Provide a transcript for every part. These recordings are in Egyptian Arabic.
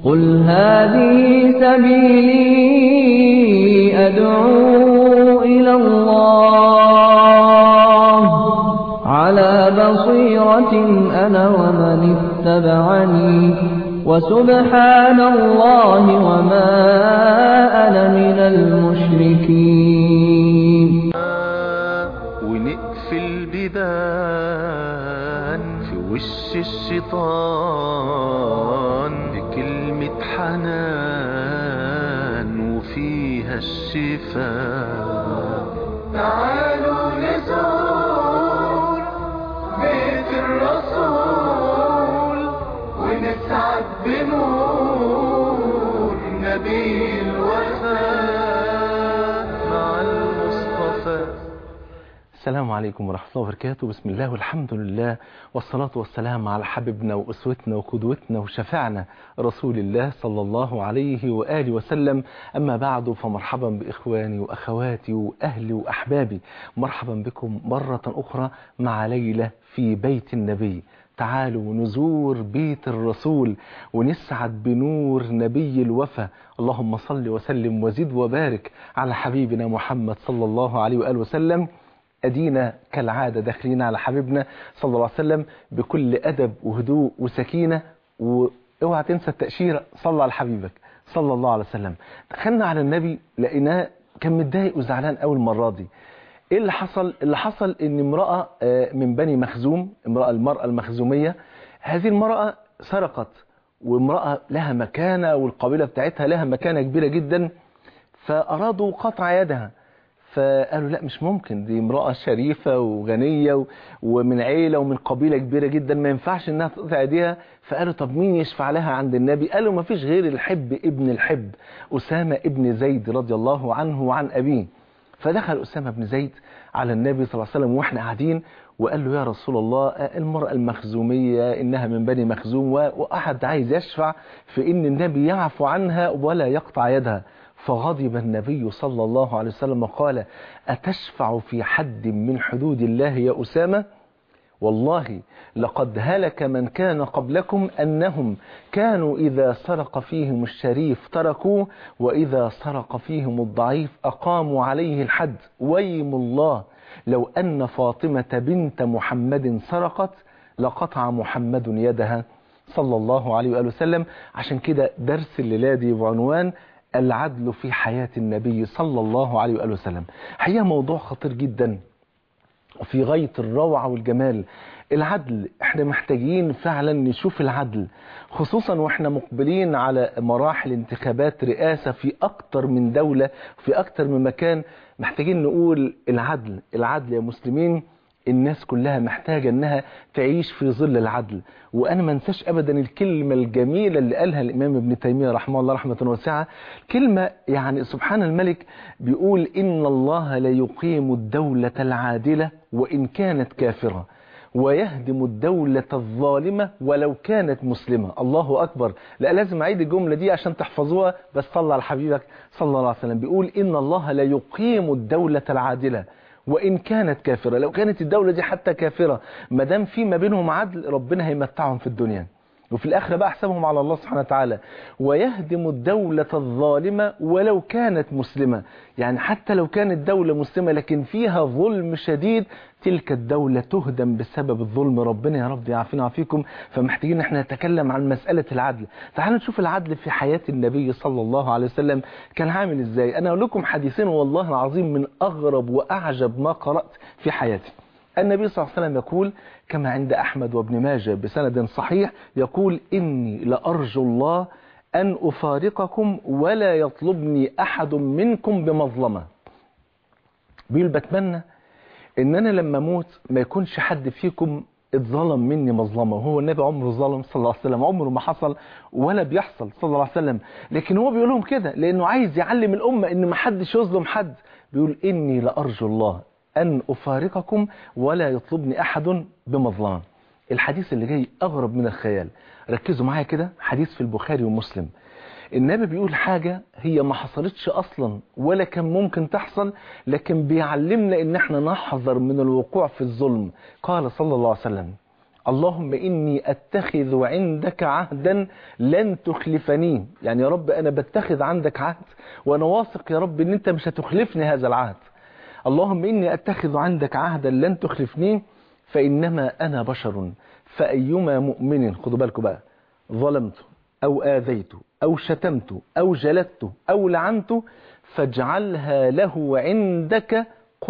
قل هذه سبيلي أدعو إلى الله على بصيرة أنا ومن اتبعني وسبحان الله وما أنا من المشركين ونقفل بيبان في وش الشيطان بكلمة حنان وفيها الشفاء تعالوا نزور بيت الرسول ونسعد بنور نبي الوفاء مع المصطفى السلام عليكم ورحمة الله وبركاته بسم الله والحمد لله والصلاة والسلام على حبيبنا وأسوتنا وقدوتنا وشفعنا رسول الله صلى الله عليه وآله وسلم أما بعد فمرحبا بإخواني وأخواتي وأهلي وأحبابي مرحبا بكم مرة أخرى مع ليلة في بيت النبي تعالوا نزور بيت الرسول ونسعد بنور نبي الوفا اللهم صل وسلم وزد وبارك على حبيبنا محمد صلى الله عليه وآله وسلم أدينا كالعادة داخلين على حبيبنا صلى الله عليه وسلم بكل أدب وهدوء وسكينة واوعى تنسى التأشيرة صلى على حبيبك صلى الله عليه وسلم دخلنا على النبي لقيناه كان متضايق وزعلان أول المرة دي ايه اللي حصل اللي حصل ان امرأة آه، من بني مخزوم امرأة المرأة المخزومية هذه المرأة سرقت وامرأة لها مكانة والقبيلة بتاعتها لها مكانة كبيرة جدا فأرادوا قطع يدها فقالوا لا مش ممكن دي امرأة شريفة وغنية و- ومن عيلة ومن قبيلة كبيرة جدا ما ينفعش انها تقطع ايديها فقالوا طب مين يشفع لها عند النبي قالوا ما فيش غير الحب ابن الحب أسامة ابن زيد رضي الله عنه وعن أبيه فدخل أسامة بن زيد على النبي صلى الله عليه وسلم واحنا قاعدين وقال له يا رسول الله آه، المرأة المخزومية إنها من بني مخزوم و- وأحد عايز يشفع في إن النبي يعفو عنها ولا يقطع يدها فغضب النبي صلى الله عليه وسلم وقال أتشفع في حد من حدود الله يا أسامة والله لقد هلك من كان قبلكم أنهم كانوا إذا سرق فيهم الشريف تركوه وإذا سرق فيهم الضعيف أقاموا عليه الحد ويم الله لو أن فاطمة بنت محمد سرقت لقطع محمد يدها صلى الله عليه وآله وسلم عشان كده درس الليلة دي بعنوان العدل في حياة النبي صلى الله عليه وآله وسلم حقيقة موضوع خطير جدا في غاية الروعة والجمال العدل احنا محتاجين فعلا نشوف العدل خصوصا واحنا مقبلين على مراحل انتخابات رئاسة في اكتر من دولة في اكتر من مكان محتاجين نقول العدل العدل يا مسلمين الناس كلها محتاجة انها تعيش في ظل العدل وانا ما انساش ابدا الكلمة الجميلة اللي قالها الامام ابن تيمية رحمه الله رحمة واسعة كلمة يعني سبحان الملك بيقول ان الله لا يقيم الدولة العادلة وان كانت كافرة ويهدم الدولة الظالمة ولو كانت مسلمة الله أكبر لا لازم أعيد الجملة دي عشان تحفظوها بس صلى على حبيبك صلى الله عليه وسلم بيقول إن الله لا يقيم الدولة العادلة وإن كانت كافرة لو كانت الدولة دي حتى كافرة ما دام في ما بينهم عدل ربنا هيمتعهم في الدنيا وفي الآخرة بقى حسابهم على الله سبحانه وتعالى ويهدم الدولة الظالمة ولو كانت مسلمة يعني حتى لو كانت دولة مسلمة لكن فيها ظلم شديد تلك الدولة تهدم بسبب الظلم ربنا يا رب يعافينا ويعافيكم فمحتاجين احنا نتكلم عن مسألة العدل تعالوا نشوف العدل في حياة النبي صلى الله عليه وسلم كان عامل ازاي انا اقول لكم حديثين والله العظيم من اغرب واعجب ما قرأت في حياتي النبي صلى الله عليه وسلم يقول كما عند أحمد وابن ماجه بسند صحيح يقول إني لأرجو الله أن أفارقكم ولا يطلبني أحد منكم بمظلمة بيقول بتمنى إن أنا لما أموت ما يكونش حد فيكم اتظلم مني مظلمة وهو النبي عمره ظلم صلى الله عليه وسلم عمره ما حصل ولا بيحصل صلى الله عليه وسلم لكن هو بيقول لهم كده لأنه عايز يعلم الأمة إن ما حدش يظلم حد بيقول إني لأرجو الله أن أفارقكم ولا يطلبني أحد بمظلمة الحديث اللي جاي أغرب من الخيال ركزوا معايا كده حديث في البخاري ومسلم النبي بيقول حاجة هي ما حصلتش أصلا ولا كان ممكن تحصل لكن بيعلمنا إن احنا نحذر من الوقوع في الظلم قال صلى الله عليه وسلم اللهم إني أتخذ عندك عهدا لن تخلفني يعني يا رب أنا بتخذ عندك عهد وأنا واثق يا رب إن أنت مش هتخلفني هذا العهد اللهم إني أتخذ عندك عهدا لن تخلفني فإنما أنا بشر فأيما مؤمن خدوا بالكم بقى ظلمت أو آذيت أو شتمت أو جلدت أو لعنت فاجعلها له عندك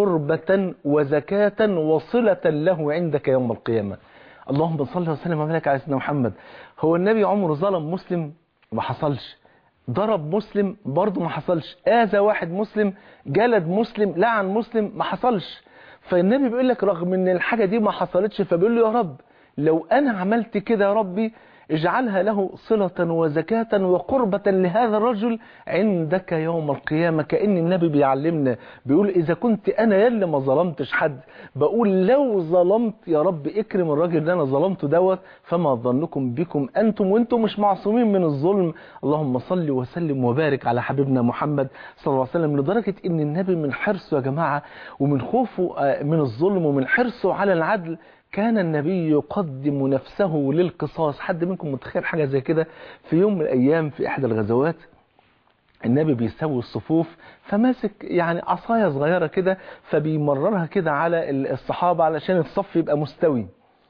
قربة وزكاة وصلة له عندك يوم القيامة اللهم صل وسلم وبارك على سيدنا محمد هو النبي عمره ظلم مسلم ما حصلش ضرب مسلم برضه ما حصلش آذى واحد مسلم جلد مسلم لعن مسلم ما حصلش فالنبي بيقول لك رغم ان الحاجة دي ما حصلتش فبيقول له يا رب لو انا عملت كده يا ربي اجعلها له صلة وزكاة وقربة لهذا الرجل عندك يوم القيامة كأن النبي بيعلمنا بيقول إذا كنت أنا يلي ما ظلمتش حد بقول لو ظلمت يا رب اكرم الراجل اللي أنا ظلمته دوت فما ظنكم بكم أنتم وأنتم مش معصومين من الظلم اللهم صل وسلم وبارك على حبيبنا محمد صلى الله عليه وسلم لدرجة إن النبي من حرصه يا جماعة ومن خوفه من الظلم ومن حرصه على العدل كان النبي يقدم نفسه للقصاص حد منكم متخيل حاجة زي كده في يوم من الأيام في إحدى الغزوات النبي بيسوي الصفوف فماسك يعني عصاية صغيرة كده فبيمررها كده على الصحابة علشان الصف يبقى مستوي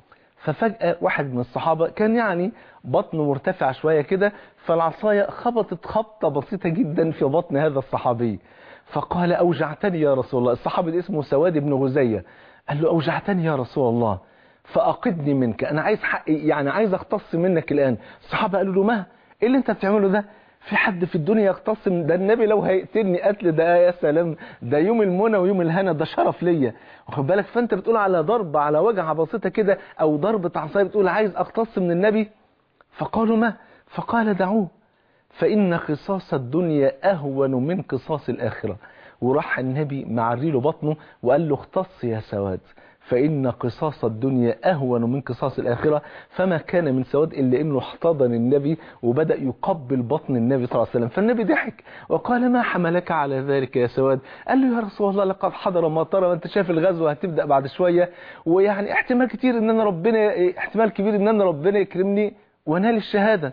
ففجأة واحد من الصحابة كان يعني بطنه مرتفع شوية كده فالعصاية خبطت خبطة بسيطة جدا في بطن هذا الصحابي فقال أوجعتني يا رسول الله الصحابي ده اسمه سواد بن غزية قال له أوجعتني يا رسول الله فأقدني منك أنا عايز حقي يعني عايز أختص منك الآن الصحابة قالوا له ما إيه اللي أنت بتعمله ده في حد في الدنيا يختص من ده النبي لو هيقتلني قتل ده يا سلام ده يوم المنى ويوم الهنا ده شرف ليا واخد بالك فانت بتقول على ضرب على وجعه بسيطه كده او ضربه عصايه بتقول عايز اختص من النبي فقالوا ما فقال دعوه فإن قصاص الدنيا أهون من قصاص الآخرة وراح النبي معري له بطنه وقال له اختص يا سواد فإن قصاص الدنيا أهون من قصاص الآخرة فما كان من سواد إلا أنه احتضن النبي وبدأ يقبل بطن النبي صلى الله عليه وسلم فالنبي ضحك وقال ما حملك على ذلك يا سواد قال له يا رسول الله لقد حضر ما ترى وانت شايف الغزوة هتبدأ بعد شوية ويعني احتمال كتير ان انا ربنا احتمال كبير ان انا ربنا يكرمني وانال الشهادة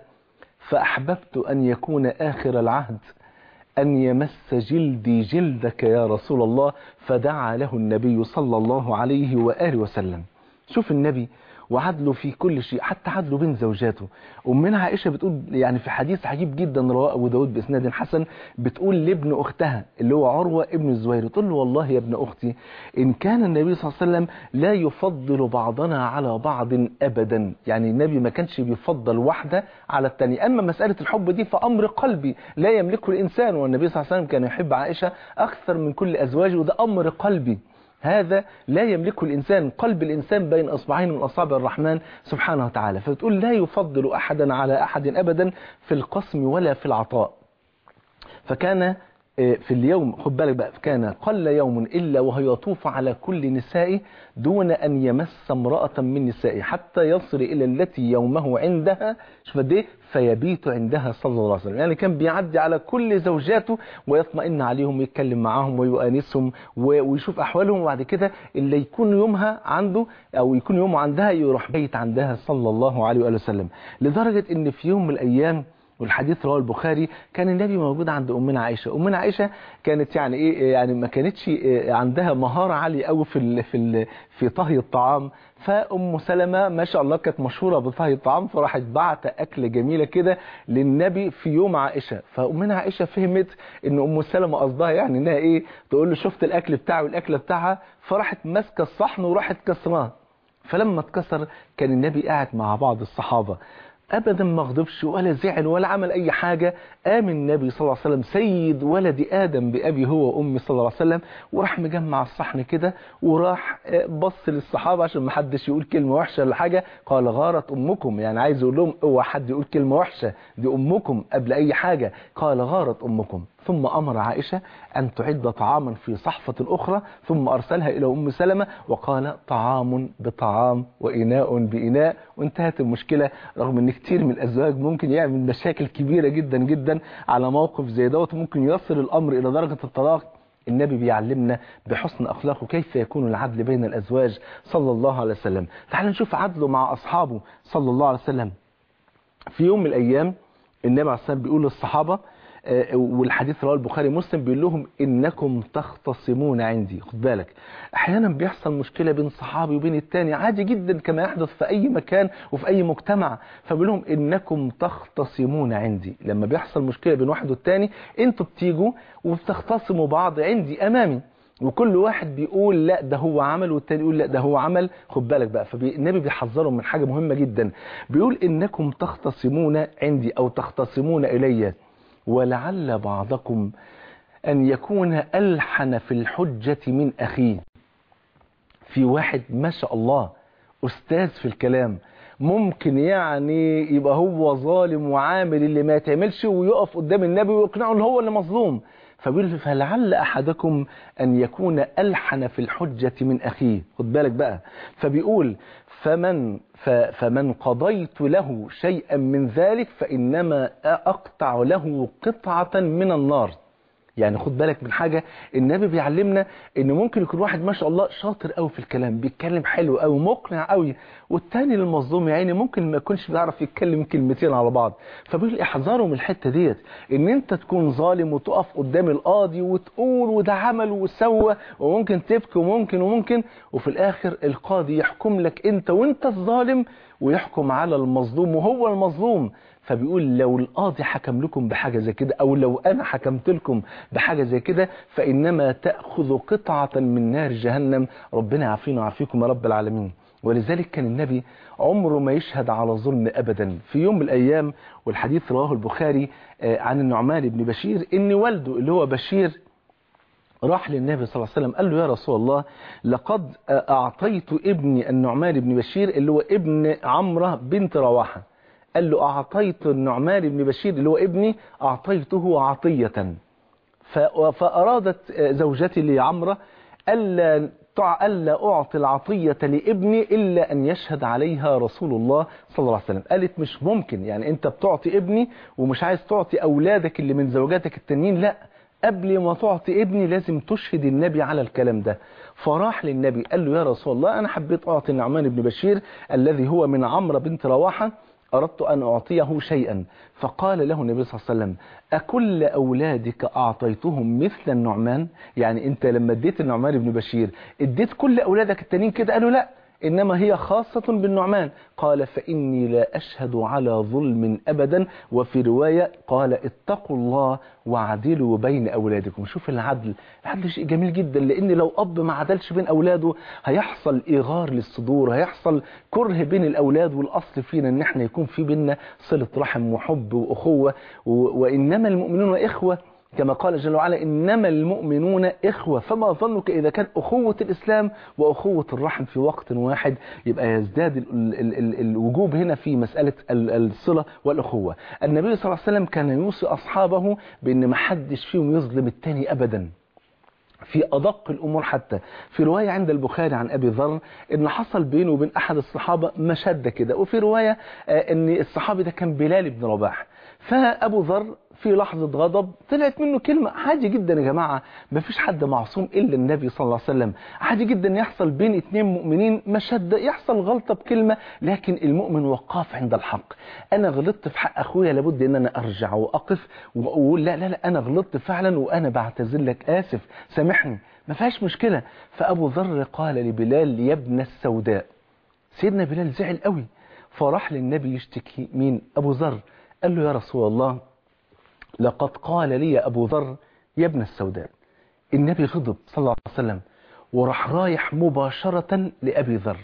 فأحببت أن يكون آخر العهد أن يمس جلدي جلدك يا رسول الله فدعا له النبي صلى الله عليه وآله وسلم شوف النبي وعدله في كل شيء حتى عدله بين زوجاته أمنا عائشة بتقول يعني في حديث عجيب جدا رواه أبو داود بإسناد حسن بتقول لابن أختها اللي هو عروة ابن الزبير تقول له والله يا ابن أختي إن كان النبي صلى الله عليه وسلم لا يفضل بعضنا على بعض أبدا يعني النبي ما كانش بيفضل واحدة على الثانية أما مسألة الحب دي فأمر قلبي لا يملكه الإنسان والنبي صلى الله عليه وسلم كان يحب عائشة أكثر من كل أزواجه وده أمر قلبي هذا لا يملكه الإنسان قلب الإنسان بين أصبعين من أصابع الرحمن سبحانه وتعالى فتقول لا يفضل أحدا على أحد أبدا في القسم ولا في العطاء فكان في اليوم خد بالك بقى كان قل يوم إلا وهو يطوف على كل نسائه دون أن يمس امرأة من نسائه حتى يصل إلى التي يومه عندها شوف قد ايه فيبيت عندها صلى الله عليه وسلم يعني كان بيعدي على كل زوجاته ويطمئن عليهم ويتكلم معاهم ويؤانسهم ويشوف أحوالهم وبعد كده اللي يكون يومها عنده أو يكون يومه عندها يروح بيت عندها صلى الله عليه وآله وسلم لدرجة إن في يوم من الأيام والحديث رواه البخاري كان النبي موجود عند امنا عائشه امنا عائشه كانت يعني ايه يعني ما كانتش عندها مهاره عاليه قوي في ال في ال في طهي الطعام فام سلمة ما شاء الله كانت مشهوره بطهي الطعام فراحت بعت اكل جميله كده للنبي في يوم عائشه فامنا عائشه فهمت ان ام سلمة قصدها يعني انها ايه تقول له شفت الاكل بتاعي والاكله بتاعها فراحت ماسكه الصحن وراحت كسراه فلما اتكسر كان النبي قاعد مع بعض الصحابه ابدا ما غضبش ولا زعل ولا عمل اي حاجة قام النبي صلى الله عليه وسلم سيد ولد ادم بابي هو وامي صلى الله عليه وسلم وراح مجمع الصحن كده وراح بص للصحابة عشان ما حدش يقول كلمة وحشة ولا حاجة قال غارت امكم يعني عايز يقول لهم اوعى حد يقول كلمة وحشة دي امكم قبل اي حاجة قال غارت امكم ثم أمر عائشة أن تعد طعاما في صحفة أخرى ثم أرسلها إلى أم سلمة وقال طعام بطعام وإناء بإناء وانتهت المشكلة رغم أن كتير من الأزواج ممكن يعمل مشاكل كبيرة جدا جدا على موقف زي دوت ممكن يصل الأمر إلى درجة الطلاق النبي بيعلمنا بحسن أخلاقه كيف يكون العدل بين الأزواج صلى الله عليه وسلم تعال نشوف عدله مع أصحابه صلى الله عليه وسلم في يوم من الأيام النبي عليه الصلاة والسلام بيقول للصحابة آه، والحديث رواه البخاري ومسلم بيقول لهم انكم تختصمون عندي خد بالك احيانا بيحصل مشكله بين صحابي وبين التاني عادي جدا كما يحدث في اي مكان وفي اي مجتمع فبيقول لهم انكم تختصمون عندي لما بيحصل مشكله بين واحد والتاني انتوا بتيجوا وبتختصموا بعض عندي امامي وكل واحد بيقول لا ده هو عمل والتاني يقول لا ده هو عمل خد بالك بقى فالنبي بيحذرهم من حاجه مهمه جدا بيقول انكم تختصمون عندي او تختصمون الي ولعل بعضكم أن يكون ألحن في الحجة من أخيه في واحد ما شاء الله أستاذ في الكلام ممكن يعني يبقى هو ظالم وعامل اللي ما يتعملش ويقف قدام النبي ويقنعه ان هو اللي مظلوم فبيقول فلعل أحدكم أن يكون ألحن في الحجة من أخيه خد بالك بقى فبيقول فمن ف- فمن قضيت له شيئا من ذلك فإنما أقطع له قطعة من النار يعني خد بالك من حاجة النبي بيعلمنا ان ممكن يكون واحد ما شاء الله شاطر قوي في الكلام بيتكلم حلو قوي مقنع قوي والتاني المظلوم يعني ممكن ما يكونش بيعرف يتكلم كلمتين على بعض فبيقول احذروا من الحتة ديت ان انت تكون ظالم وتقف قدام القاضي وتقول وده عمل وسوى وممكن تبكي وممكن وممكن وفي الاخر القاضي يحكم لك انت وانت الظالم ويحكم على المظلوم وهو المظلوم فبيقول لو القاضي حكم لكم بحاجة زي كده أو لو أنا حكمت لكم بحاجة زي كده فإنما تأخذ قطعة من نار جهنم ربنا يعافينا ويعافيكم يا رب العالمين ولذلك كان النبي عمره ما يشهد على ظلم أبدا في يوم من الأيام والحديث رواه البخاري آه، عن النعمان بن بشير إن والده اللي هو بشير راح للنبي صلى الله عليه وسلم قال له يا رسول الله لقد أعطيت ابني النعمان بن بشير اللي هو ابن عمرة بنت رواحة قال له أعطيت النعمان بن بشير اللي هو ابني أعطيته عطية ف- فأرادت زوجتي لعمرة ألا تع- ألا أعطي العطية لابني إلا أن يشهد عليها رسول الله صلى الله عليه وسلم قالت مش ممكن يعني أنت بتعطي ابني ومش عايز تعطي أولادك اللي من زوجاتك التانيين لا قبل ما تعطي ابني لازم تشهد النبي على الكلام ده فراح للنبي قال له يا رسول الله أنا حبيت أعطي النعمان بن بشير الذي هو من عمرو بنت رواحة أردت أن أعطيه شيئا فقال له النبي صلى الله عليه وسلم أكل أولادك أعطيتهم مثل النعمان يعني أنت لما اديت النعمان بن بشير اديت كل أولادك التانيين كده قالوا لا إنما هي خاصة بالنعمان قال فإني لا أشهد على ظلم أبدا وفي رواية قال اتقوا الله وعدلوا بين أولادكم شوف العدل العدل شيء جميل جدا لأن لو أب ما عدلش بين أولاده هيحصل إيغار للصدور هيحصل كره بين الأولاد والأصل فينا إن احنا يكون في بينا صلة رحم وحب وأخوة و- وإنما المؤمنون إخوة كما قال جل وعلا إنما المؤمنون إخوة فما ظنك إذا كان أخوة الإسلام وأخوة الرحم في وقت واحد يبقى يزداد ال ال ال الوجوب هنا في مسألة ال- الصلة والأخوة النبي صلى الله عليه وسلم كان يوصي أصحابه بأن ما حدش فيهم يظلم التاني أبدا في أدق الأمور حتى في رواية عند البخاري عن أبي ذر إن حصل بينه وبين أحد الصحابة مشدة كده وفي رواية آه، إن الصحابي ده كان بلال بن رباح فأبو ذر في لحظة غضب طلعت منه كلمة عادي جدا يا جماعة ما فيش حد معصوم إلا النبي صلى الله عليه وسلم عادي جدا يحصل بين اتنين مؤمنين مشدة يحصل غلطة بكلمة لكن المؤمن وقاف عند الحق أنا غلطت في حق أخويا لابد إن أنا أرجع وأقف وأقول لا لا لا أنا غلطت فعلا وأنا بعتذر لك آسف سامحني ما فيهاش مشكلة فأبو ذر قال لبلال يا ابن السوداء سيدنا بلال زعل قوي فراح للنبي يشتكي مين أبو ذر قال له يا رسول الله لقد قال لي أبو ذر يا ابن السوداء النبي غضب صلى الله عليه وسلم وراح رايح مباشرة لأبي ذر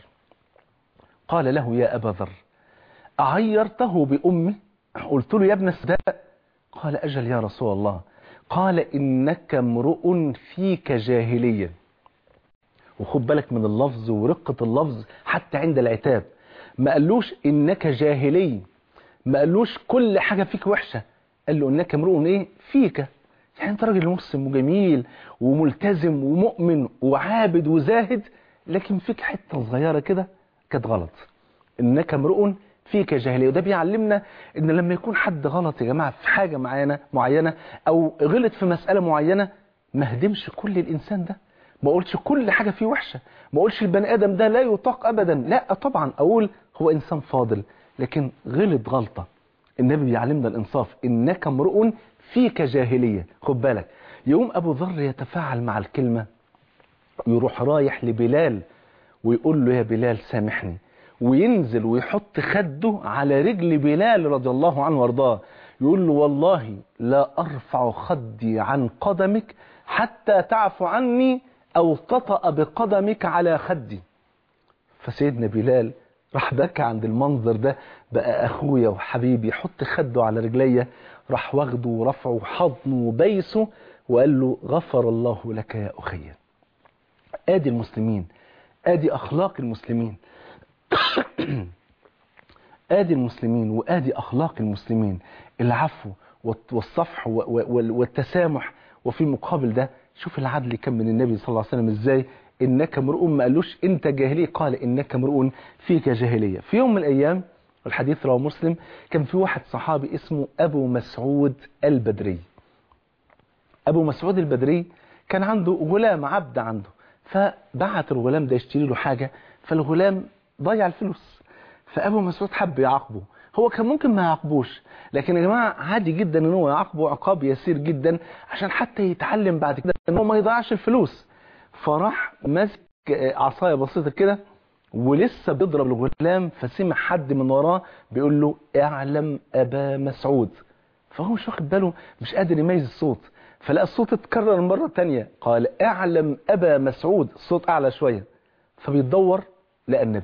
قال له يا أبا ذر أعيرته بأمي قلت له يا ابن السوداء قال أجل يا رسول الله قال إنك امرؤ فيك جاهلية وخد بالك من اللفظ ورقة اللفظ حتى عند العتاب ما قالوش إنك جاهلي ما قالوش كل حاجة فيك وحشة قال له إنك امرؤ إيه فيك يعني أنت راجل مسلم وجميل وملتزم ومؤمن وعابد وزاهد لكن فيك حتة صغيرة كده كانت غلط إنك امرؤ فيك جاهلية وده بيعلمنا إن لما يكون حد غلط يا جماعة في حاجة معينة معينة أو غلط في مسألة معينة ما هدمش كل الإنسان ده ما أقولش كل حاجة فيه وحشة ما أقولش البني آدم ده لا يطاق أبدا لا طبعا أقول هو إنسان فاضل لكن غلط غلطة النبي بيعلمنا الإنصاف إنك امرؤ فيك جاهلية خد بالك يقوم أبو ذر يتفاعل مع الكلمة يروح رايح لبلال ويقول له يا بلال سامحني وينزل ويحط خده على رجل بلال رضي الله عنه وارضاه يقول له والله لا أرفع خدي عن قدمك حتى تعفو عني أو تطأ بقدمك على خدي فسيدنا بلال راح بكى عند المنظر ده بقى أخويا وحبيبي يحط خده على رجليا راح واخده ورفعه وحضنه وبيسه وقال له غفر الله لك يا أخي آدي المسلمين آدي أخلاق المسلمين آدي المسلمين وآدي أخلاق المسلمين العفو والصفح والتسامح وفي المقابل ده شوف العدل كم من النبي صلى الله عليه وسلم ازاي انك امرؤ ما قالوش انت جاهلي قال انك امرؤ فيك جاهليه في يوم من الايام والحديث رواه مسلم كان في واحد صحابي اسمه ابو مسعود البدري ابو مسعود البدري كان عنده غلام عبد عنده فبعت الغلام ده يشتري له حاجه فالغلام ضيع الفلوس فابو مسعود حب يعاقبه هو كان ممكن ما يعاقبوش لكن يا جماعه عادي جدا ان هو يعاقبه عقاب يسير جدا عشان حتى يتعلم بعد كده ان هو ما يضيعش الفلوس فراح ماسك عصايه بسيطه كده ولسه بيضرب الغلام فسمع حد من وراه بيقول له اعلم ابا مسعود فهو مش واخد باله مش قادر يميز الصوت فلقى الصوت اتكرر مره تانية قال اعلم ابا مسعود الصوت اعلى شويه فبيدور لقى النبي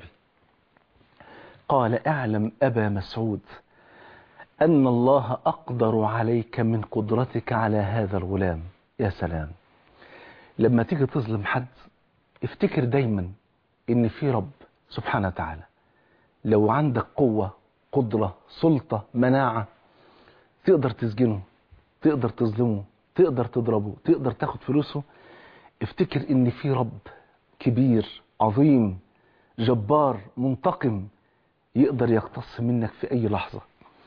قال اعلم أبا مسعود أن الله أقدر عليك من قدرتك على هذا الغلام يا سلام لما تيجي تظلم حد افتكر دايما ان في رب سبحانه وتعالى لو عندك قوة قدرة سلطة مناعة تقدر تسجنه تقدر تظلمه تقدر تضربه تقدر تاخد فلوسه افتكر ان في رب كبير عظيم جبار منتقم يقدر يقتص منك في أي لحظة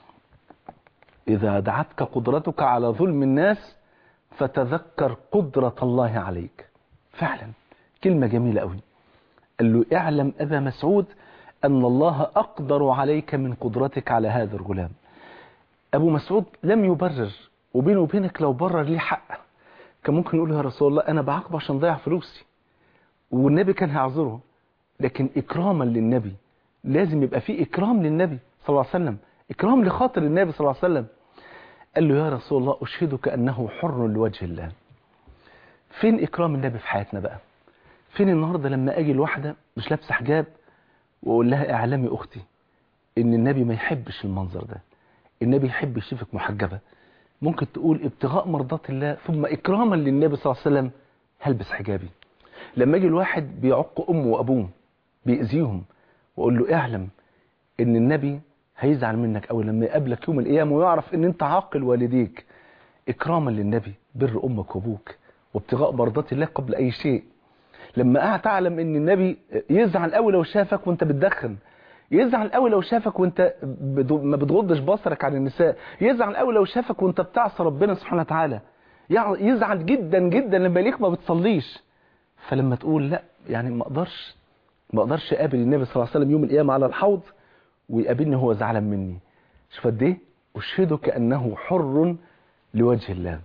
إذا دعتك قدرتك على ظلم الناس فتذكر قدرة الله عليك فعلا كلمة جميلة قوي قال له اعلم أبا مسعود أن الله أقدر عليك من قدرتك على هذا الغلام أبو مسعود لم يبرر وبينه وبينك لو برر ليه حق كان ممكن يقول يا رسول الله أنا بعاقبه عشان ضيع فلوسي والنبي كان هيعذره لكن إكراما للنبي لازم يبقى فيه إكرام للنبي صلى الله عليه وسلم إكرام لخاطر النبي صلى الله عليه وسلم قال له يا رسول الله أشهدك أنه حر لوجه الله فين إكرام النبي في حياتنا بقى فين النهاردة لما أجي الواحدة مش لابسة حجاب وأقول لها اعلمي أختي إن النبي ما يحبش المنظر ده النبي يحب يشوفك محجبة ممكن تقول ابتغاء مرضات الله ثم إكراما للنبي صلى الله عليه وسلم هلبس حجابي لما أجي الواحد بيعق أمه وأبوه بيأذيهم وأقول له اعلم إن النبي هيزعل منك أول لما يقابلك يوم القيامة ويعرف إن أنت عاقل والديك إكراما للنبي بر أمك وأبوك وابتغاء مرضات الله قبل أي شيء لما تعلم ان النبي يزعل قوي لو شافك وانت بتدخن يزعل قوي لو شافك وانت ما بتغضش بصرك عن النساء يزعل قوي لو شافك وانت بتعصى ربنا سبحانه وتعالى يزعل جدا جدا لما ليك ما بتصليش فلما تقول لا يعني ما اقدرش ما اقدرش اقابل النبي صلى الله عليه وسلم يوم القيامه على الحوض ويقابلني هو زعلان مني شوف قد ايه اشهدك انه حر لوجه الله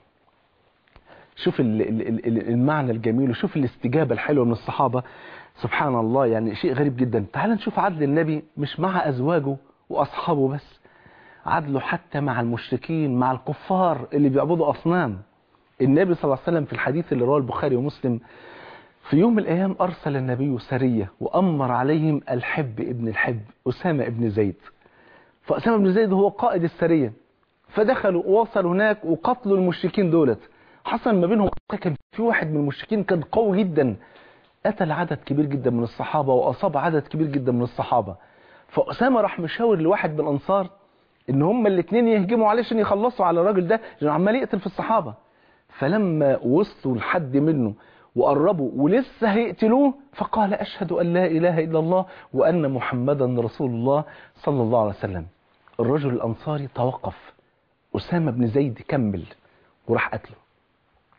شوف المعنى الجميل وشوف الاستجابة الحلوة من الصحابة سبحان الله يعني شيء غريب جدا تعال نشوف عدل النبي مش مع أزواجه وأصحابه بس عدله حتى مع المشركين مع الكفار اللي بيعبدوا أصنام النبي صلى الله عليه وسلم في الحديث اللي رواه البخاري ومسلم في يوم من الأيام أرسل النبي سرية وأمر عليهم الحب ابن الحب أسامة ابن زيد فأسامة ابن زيد هو قائد السرية فدخلوا ووصلوا هناك وقتلوا المشركين دولت حصل ما بينهم كان في واحد من المشركين كان قوي جدا قتل عدد كبير جدا من الصحابة وأصاب عدد كبير جدا من الصحابة فأسامة راح مشاور لواحد من الأنصار إن هما الاثنين يهجموا عليه عشان يخلصوا على الراجل ده لأنه عمال يقتل في الصحابة فلما وصلوا لحد منه وقربوا ولسه هيقتلوه فقال أشهد أن لا إله إلا الله وأن محمدا رسول الله صلى الله عليه وسلم الرجل الأنصاري توقف أسامة بن زيد كمل وراح قتله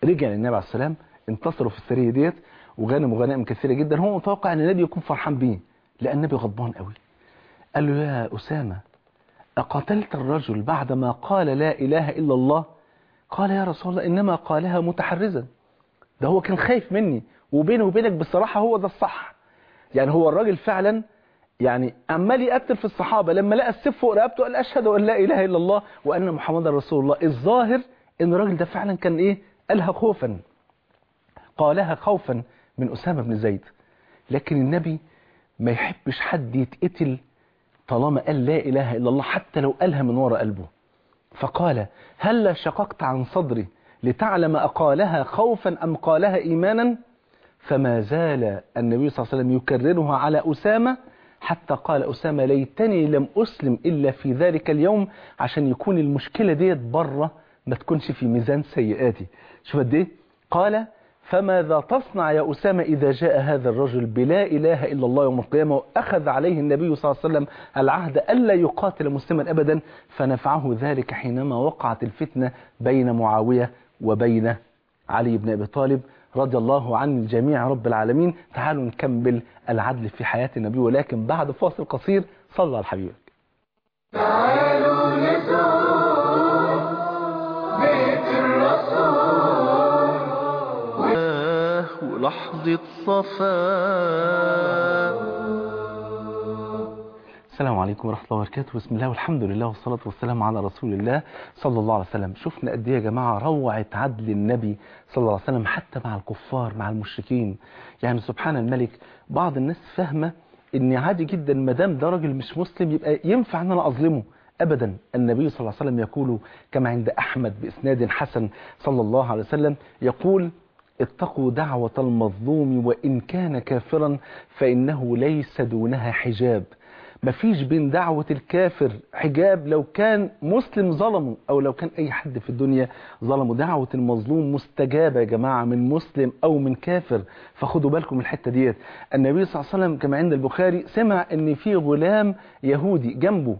رجع للنبي عليه السلام انتصروا في السريه ديت وغنموا غنائم كثيره جدا هو متوقع ان النبي يكون فرحان بيه لان النبي غضبان قوي قال له يا اسامه اقتلت الرجل بعدما قال لا اله الا الله قال يا رسول الله انما قالها متحرزا ده هو كان خايف مني وبيني وبينك بصراحه هو ده الصح يعني هو الراجل فعلا يعني عمال يقتل في الصحابة لما لقى السيف فوق رقبته قال أشهد أن لا إله إلا الله وأن محمد رسول الله الظاهر أن الراجل ده فعلا كان إيه قالها خوفا قالها خوفا من أسامة بن زيد لكن النبي ما يحبش حد يتقتل طالما قال لا إله إلا الله حتى لو قالها من وراء قلبه فقال هل شققت عن صدري لتعلم أقالها خوفا أم قالها إيمانا فما زال النبي صلى الله عليه وسلم يكررها على أسامة حتى قال أسامة ليتني لم أسلم إلا في ذلك اليوم عشان يكون المشكلة ديت بره ما تكونش في ميزان سيئاتي شوف قد ايه قال فماذا تصنع يا أسامة إذا جاء هذا الرجل بلا إله إلا الله يوم القيامة وأخذ عليه النبي صلى الله عليه وسلم العهد ألا يقاتل مسلما أبدا فنفعه ذلك حينما وقعت الفتنة بين معاوية وبين علي بن أبي طالب رضي الله عن الجميع رب العالمين تعالوا نكمل العدل في حياة النبي ولكن بعد فاصل قصير صلى على حبيبك تعالوا نزور بيت الرسول ولحظة صفاء السلام عليكم ورحمة الله وبركاته بسم الله والحمد لله والصلاة والسلام على رسول الله صلى الله عليه وسلم شفنا قد ايه يا جماعة روعة عدل النبي صلى الله عليه وسلم حتى مع الكفار مع المشركين يعني سبحان الملك بعض الناس فاهمة ان عادي جدا ما دام ده راجل مش مسلم يبقى ينفع ان انا اظلمه ابدا النبي صلى الله عليه وسلم يقول كما عند احمد باسناد حسن صلى الله عليه وسلم يقول اتقوا دعوة المظلوم وإن كان كافرا فإنه ليس دونها حجاب مفيش بين دعوة الكافر حجاب لو كان مسلم ظلمه أو لو كان أي حد في الدنيا ظلمه دعوة المظلوم مستجابة يا جماعة من مسلم أو من كافر فخدوا بالكم من الحتة ديت النبي صلى الله عليه وسلم كما عند البخاري سمع أن في غلام يهودي جنبه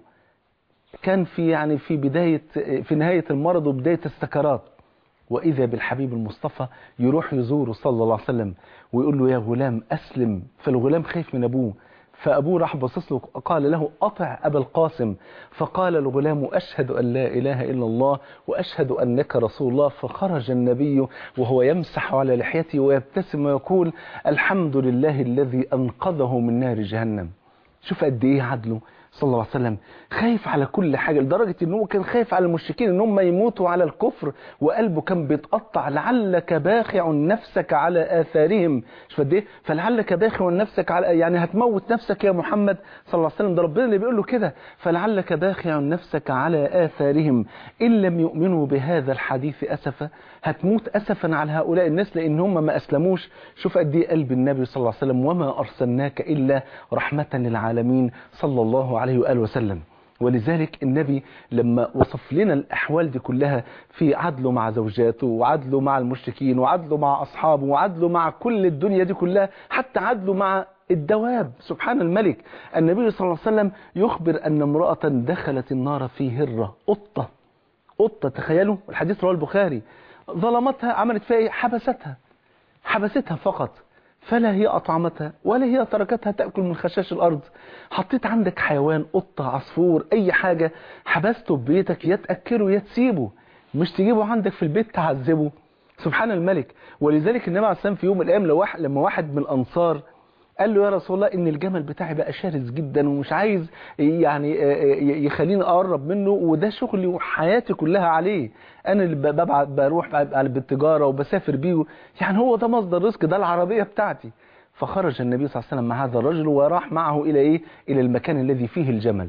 كان في يعني في بداية في نهاية المرض وبداية السكرات وإذا بالحبيب المصطفى يروح يزوره صلى الله عليه وسلم ويقول له يا غلام أسلم فالغلام خايف من أبوه فأبوه راح بصص له قال له أطع أبا القاسم فقال الغلام أشهد أن لا إله إلا الله وأشهد أنك رسول الله فخرج النبي وهو يمسح على لحيته ويبتسم ويقول الحمد لله الذي أنقذه من نار جهنم شوف قد إيه عدله صلى الله عليه وسلم خايف على كل حاجة لدرجة ان هو كان خايف على المشركين ان هم يموتوا على الكفر وقلبه كان بيتقطع لعلك باخع نفسك على آثارهم شوف قد ايه فلعلك باخع نفسك على يعني هتموت نفسك يا محمد صلى الله عليه وسلم ده ربنا اللي بيقول له كده فلعلك باخع نفسك على آثارهم إن لم يؤمنوا بهذا الحديث أسفا هتموت أسفا على هؤلاء الناس لأن هم ما أسلموش شوف قد ايه قلب النبي صلى الله عليه وسلم وما أرسلناك إلا رحمة للعالمين صلى الله عليه وآله وسلم ولذلك النبي لما وصف لنا الأحوال دي كلها في عدله مع زوجاته وعدله مع المشركين وعدله مع أصحابه وعدله مع كل الدنيا دي كلها حتى عدله مع الدواب سبحان الملك النبي صلى الله عليه وسلم يخبر أن امرأة دخلت النار في هرة قطة قطة تخيلوا الحديث رواه البخاري ظلمتها عملت فيها ايه حبستها حبستها فقط فلا هي أطعمتها ولا هي تركتها تأكل من خشاش الأرض حطيت عندك حيوان قطة عصفور أي حاجة حبسته في بيتك يا تأكله يا تسيبه مش تجيبه عندك في البيت تعذبه سبحان الملك ولذلك النبي عليه السلام في يوم من الأيام لو واحد- لما واحد من الأنصار قال له يا رسول الله ان الجمل بتاعي بقى شرس جدا ومش عايز يعني آه، آه، يخليني اقرب منه وده شغلي وحياتي كلها عليه انا اللي ب- ببعت بروح بقى بالتجاره وبسافر بيه يعني هو ده مصدر رزق ده العربيه بتاعتي فخرج النبي صلى الله عليه وسلم مع هذا الرجل وراح معه الى ايه الى المكان الذي فيه الجمل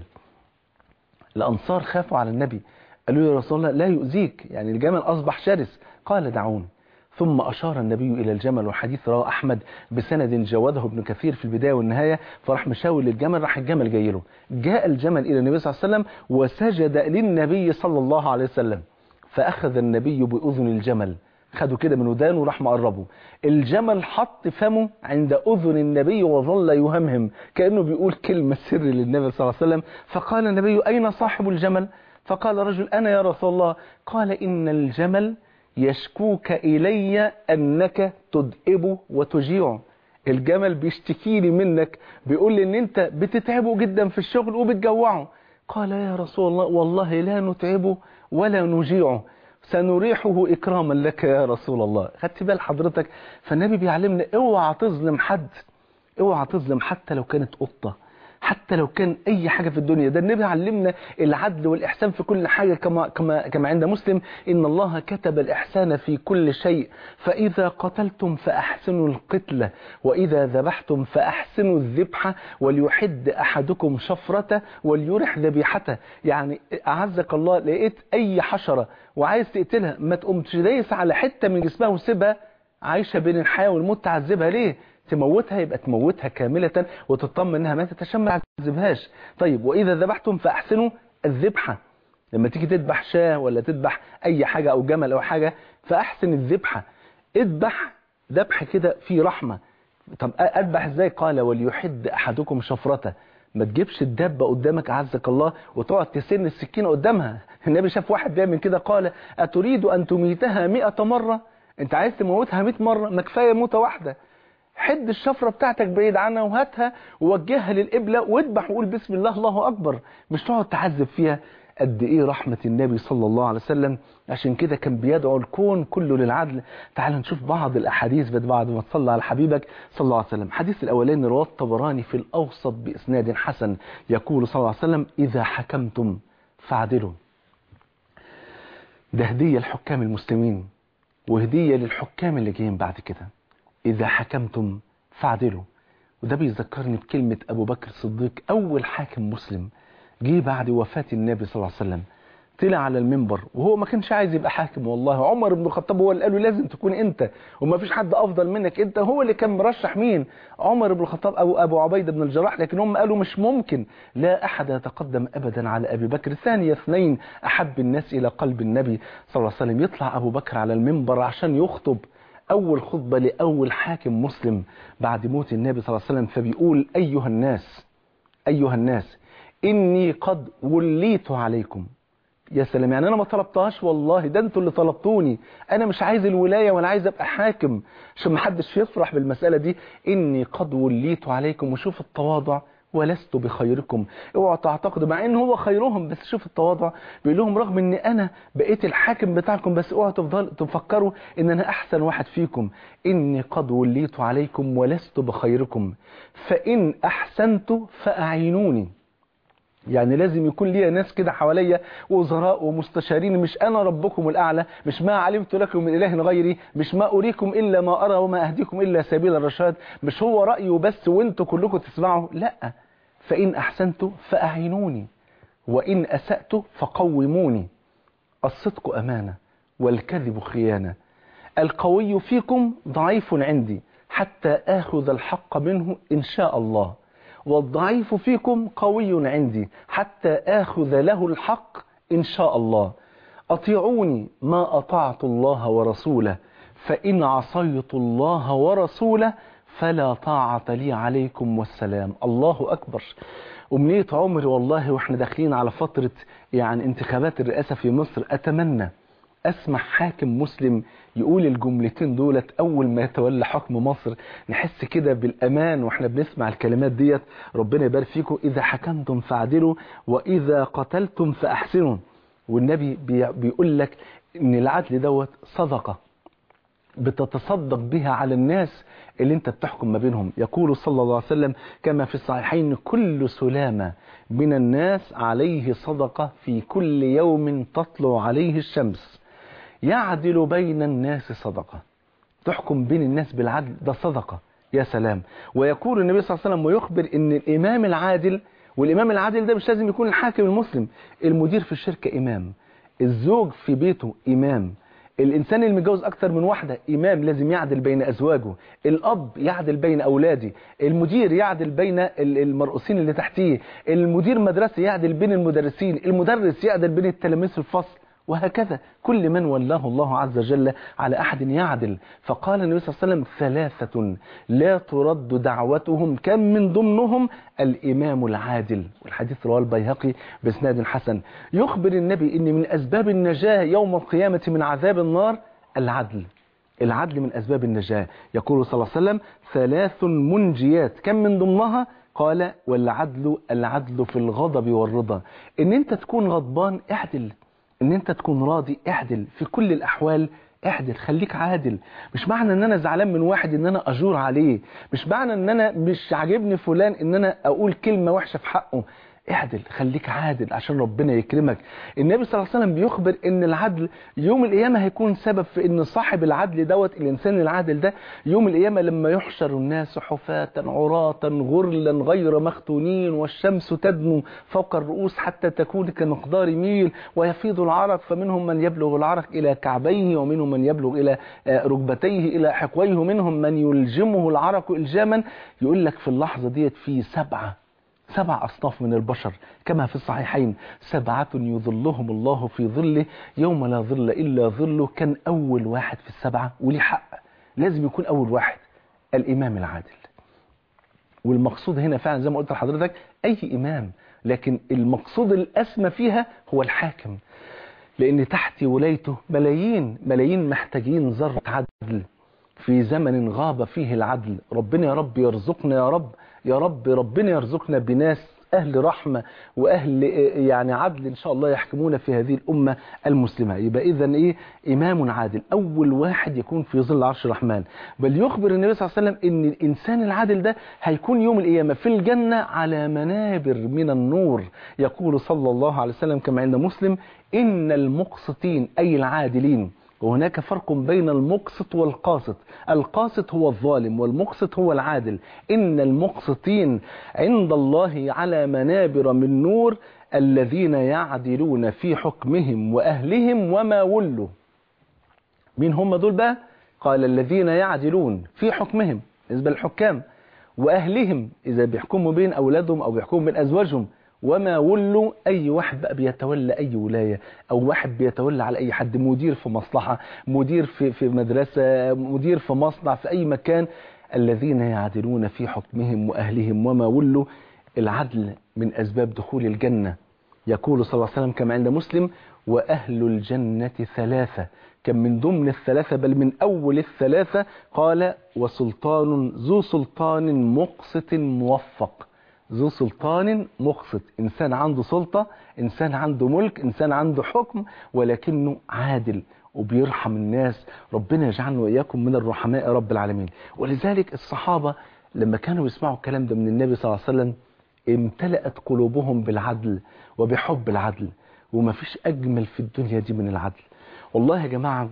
الأنصار خافوا على النبي قالوا له يا رسول الله لا يؤذيك يعني الجمل أصبح شرس قال دعوني ثم أشار النبي إلى الجمل والحديث رواه أحمد بسند جوده ابن كثير في البداية والنهاية فراح مشاور للجمل راح الجمل جاي له جاء الجمل إلى النبي صلى الله عليه وسلم وسجد للنبي صلى الله عليه وسلم فأخذ النبي بأذن الجمل خده كده من ودانه وراح مقربه الجمل حط فمه عند أذن النبي وظل يهمهم كأنه بيقول كلمة سر للنبي صلى الله عليه وسلم فقال النبي أين صاحب الجمل فقال رجل أنا يا رسول الله قال إن الجمل يشكوك إلي أنك تدئبه وتجيعه الجمل بيشتكيني منك بيقول لي ان انت بتتعبه جدا في الشغل وبتجوعه قال يا رسول الله والله لا نتعبه ولا نجيعه سنريحه إكراما لك يا رسول الله خدت بال حضرتك فالنبي بيعلمنا اوعى تظلم حد اوعى تظلم حتى لو كانت قطة حتى لو كان اي حاجة في الدنيا ده النبي علمنا العدل والاحسان في كل حاجة كما كما كما عند مسلم ان الله كتب الاحسان في كل شيء فاذا قتلتم فاحسنوا القتلة واذا ذبحتم فاحسنوا الذبحة وليحد احدكم شفرته وليرح ذبيحته يعني اعزك الله لقيت اي حشرة وعايز تقتلها ما تقومش دايس على حتة من جسمها وسيبها عايشة بين الحياة والموت تعذبها ليه تموتها يبقى تموتها كاملة وتطمن انها ماتت عشان ما تعذبهاش طيب واذا ذبحتم فاحسنوا الذبحة لما تيجي تذبح شاه ولا تذبح اي حاجة او جمل او حاجة فاحسن الذبحة اذبح ذبح كده فيه رحمة طب اذبح ازاي قال وليحد احدكم شفرته ما تجيبش الدابة قدامك أعزك الله وتقعد تسن السكينة قدامها النبي شاف واحد بيعمل كده قال أتريد أن تميتها مئة مرة أنت عايز تموتها مئة مرة ما كفاية موتة واحدة حد الشفرة بتاعتك بعيد عنها وهاتها ووجهها للقبلة واذبح وقول بسم الله الله أكبر مش تقعد تعذب فيها قد ايه رحمة النبي صلى الله عليه وسلم عشان كده كان بيدعو الكون كله للعدل تعال نشوف بعض الأحاديث بعد ما تصلى على حبيبك صلى الله عليه وسلم حديث الأولاني رواه الطبراني في الأوسط بإسناد حسن يقول صلى الله عليه وسلم إذا حكمتم فعدلوا ده هدية لحكام المسلمين وهدية للحكام اللي جايين بعد كده إذا حكمتم فعدلوا وده بيذكرني بكلمة أبو بكر الصديق أول حاكم مسلم جه بعد وفاة النبي صلى الله عليه وسلم طلع على المنبر وهو ما كانش عايز يبقى حاكم والله عمر بن الخطاب هو اللي قال له لازم تكون انت وما فيش حد افضل منك انت هو اللي كان مرشح مين عمر بن الخطاب او ابو عبيده بن الجراح لكن هم قالوا مش ممكن لا احد يتقدم ابدا على ابي بكر ثاني اثنين احب الناس الى قلب النبي صلى الله عليه وسلم يطلع ابو بكر على المنبر عشان يخطب أول خطبة لأول حاكم مسلم بعد موت النبي صلى الله عليه وسلم فبيقول أيها الناس أيها الناس إني قد وليت عليكم يا سلام يعني أنا ما طلبتهاش والله ده أنتوا اللي طلبتوني أنا مش عايز الولاية ولا عايز أبقى حاكم عشان ما حدش يفرح بالمسألة دي إني قد وليت عليكم وشوف التواضع ولست بخيركم اوعوا تعتقدوا مع ان هو خيرهم بس شوف التواضع بيقول لهم رغم ان انا بقيت الحاكم بتاعكم بس اوعوا تفضلوا تفكروا ان انا احسن واحد فيكم اني قد وليت عليكم ولست بخيركم فان احسنت فاعينوني يعني لازم يكون ليا ناس كده حواليا وزراء ومستشارين مش انا ربكم الاعلى مش ما علمت لكم من اله غيري مش ما اريكم الا ما ارى وما اهديكم الا سبيل الرشاد مش هو رايي وبس وانتوا كلكم تسمعوا لا فان احسنت فاعينوني وان اسات فقوموني الصدق امانه والكذب خيانه القوي فيكم ضعيف عندي حتى اخذ الحق منه ان شاء الله والضعيف فيكم قوي عندي حتى آخذ له الحق إن شاء الله أطيعوني ما أطعت الله ورسوله فإن عصيت الله ورسوله فلا طاعة لي عليكم والسلام الله أكبر أمنية عمري والله وإحنا داخلين على فترة يعني انتخابات الرئاسة في مصر أتمنى أسمع حاكم مسلم يقول الجملتين دولت أول ما يتولى حكم مصر نحس كده بالأمان وإحنا بنسمع الكلمات ديت ربنا يبارك فيكم إذا حكمتم فاعدلوا وإذا قتلتم فأحسنوا والنبي بيقول لك إن العدل دوت صدقة بتتصدق بها على الناس اللي انت بتحكم ما بينهم يقول صلى الله عليه وسلم كما في الصحيحين كل سلامة من الناس عليه صدقة في كل يوم تطلع عليه الشمس يعدل بين الناس صدقة تحكم بين الناس بالعدل ده صدقة يا سلام ويقول النبي صلى الله عليه وسلم ويخبر ان الامام العادل والامام العادل ده مش لازم يكون الحاكم المسلم المدير في الشركة امام الزوج في بيته امام الإنسان اللي متجوز أكتر من واحدة إمام لازم يعدل بين أزواجه الأب يعدل بين أولاده المدير يعدل بين المرؤوسين اللي تحتيه المدير مدرسة يعدل بين المدرسين المدرس يعدل بين التلاميذ في الفصل وهكذا كل من ولاه الله عز وجل على أحد يعدل فقال النبي صلى الله عليه وسلم ثلاثة لا ترد دعوتهم كم من ضمنهم الإمام العادل والحديث رواه البيهقي بإسناد حسن يخبر النبي أن من أسباب النجاة يوم القيامة من عذاب النار العدل العدل من أسباب النجاة يقول صلى الله عليه وسلم ثلاث منجيات كم من ضمنها قال والعدل العدل في الغضب والرضا ان انت تكون غضبان اعدل ان انت تكون راضي اعدل في كل الاحوال اعدل خليك عادل مش معنى ان انا زعلان من واحد ان انا اجور عليه مش معنى ان انا مش عاجبني فلان ان انا اقول كلمة وحشة في حقه اعدل خليك عادل عشان ربنا يكرمك النبي صلى الله عليه وسلم بيخبر ان العدل يوم القيامة هيكون سبب في ان صاحب العدل دوت الانسان العادل ده يوم القيامة لما يحشر الناس حفاة عراة غرلا غير مختونين والشمس تدنو فوق الرؤوس حتى تكون كمقدار ميل ويفيض العرق فمنهم من يبلغ العرق الى كعبيه ومنهم من يبلغ الى آه، ركبتيه الى حقويه ومنهم من يلجمه العرق الجاما يقول لك في اللحظة ديت في سبعة سبع أصناف من البشر كما في الصحيحين سبعة يظلهم الله في ظله يوم لا ظل إلا ظله كان أول واحد في السبعة وليه حق لازم يكون أول واحد الإمام العادل والمقصود هنا فعلا زي ما قلت لحضرتك أي إمام لكن المقصود الأسمى فيها هو الحاكم لأن تحت ولايته ملايين ملايين محتاجين ذرة عدل في زمن غاب فيه العدل ربنا يا رب يرزقنا يا رب يا رب ربنا يرزقنا بناس أهل رحمة وأهل يعني عدل إن شاء الله يحكمون في هذه الأمة المسلمة يبقى إذا إيه إمام عادل أول واحد يكون في ظل عرش الرحمن بل يخبر النبي صلى الله عليه وسلم إن الإنسان العادل ده هيكون يوم القيامة في الجنة على منابر من النور يقول صلى الله عليه وسلم كما عند مسلم إن المقسطين أي العادلين وهناك فرق بين المقسط والقاسط القاسط هو الظالم والمقسط هو العادل إن المقسطين عند الله على منابر من نور الذين يعدلون في حكمهم وأهلهم وما ولوا مين هم دول بقى قال الذين يعدلون في حكمهم بالنسبة للحكام وأهلهم إذا بيحكموا بين أولادهم أو بيحكموا بين أزواجهم وما ولوا أي واحد بقى بيتولى أي ولاية أو واحد بيتولى على أي حد مدير في مصلحة مدير في, في مدرسة مدير في مصنع في أي مكان الذين يعدلون في حكمهم وأهلهم وما ولوا العدل من أسباب دخول الجنة يقول صلى الله عليه وسلم كما عند مسلم وأهل الجنة ثلاثة كم من ضمن الثلاثة بل من أول الثلاثة قال وسلطان ذو سلطان مقسط موفق ذو سلطان مقسط إنسان عنده سلطة إنسان عنده ملك إنسان عنده حكم ولكنه عادل وبيرحم الناس ربنا يجعلنا وإياكم من الرحماء رب العالمين ولذلك الصحابة لما كانوا يسمعوا الكلام ده من النبي صلى الله عليه وسلم امتلأت قلوبهم بالعدل وبحب العدل وما فيش أجمل في الدنيا دي من العدل والله يا جماعة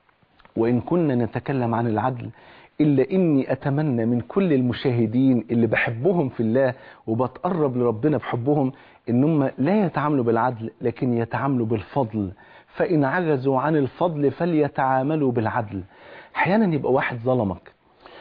وإن كنا نتكلم عن العدل إلا إني أتمنى من كل المشاهدين اللي بحبهم في الله وبتقرب لربنا بحبهم إنهم لا يتعاملوا بالعدل لكن يتعاملوا بالفضل فإن عجزوا عن الفضل فليتعاملوا بالعدل أحيانا يبقى واحد ظلمك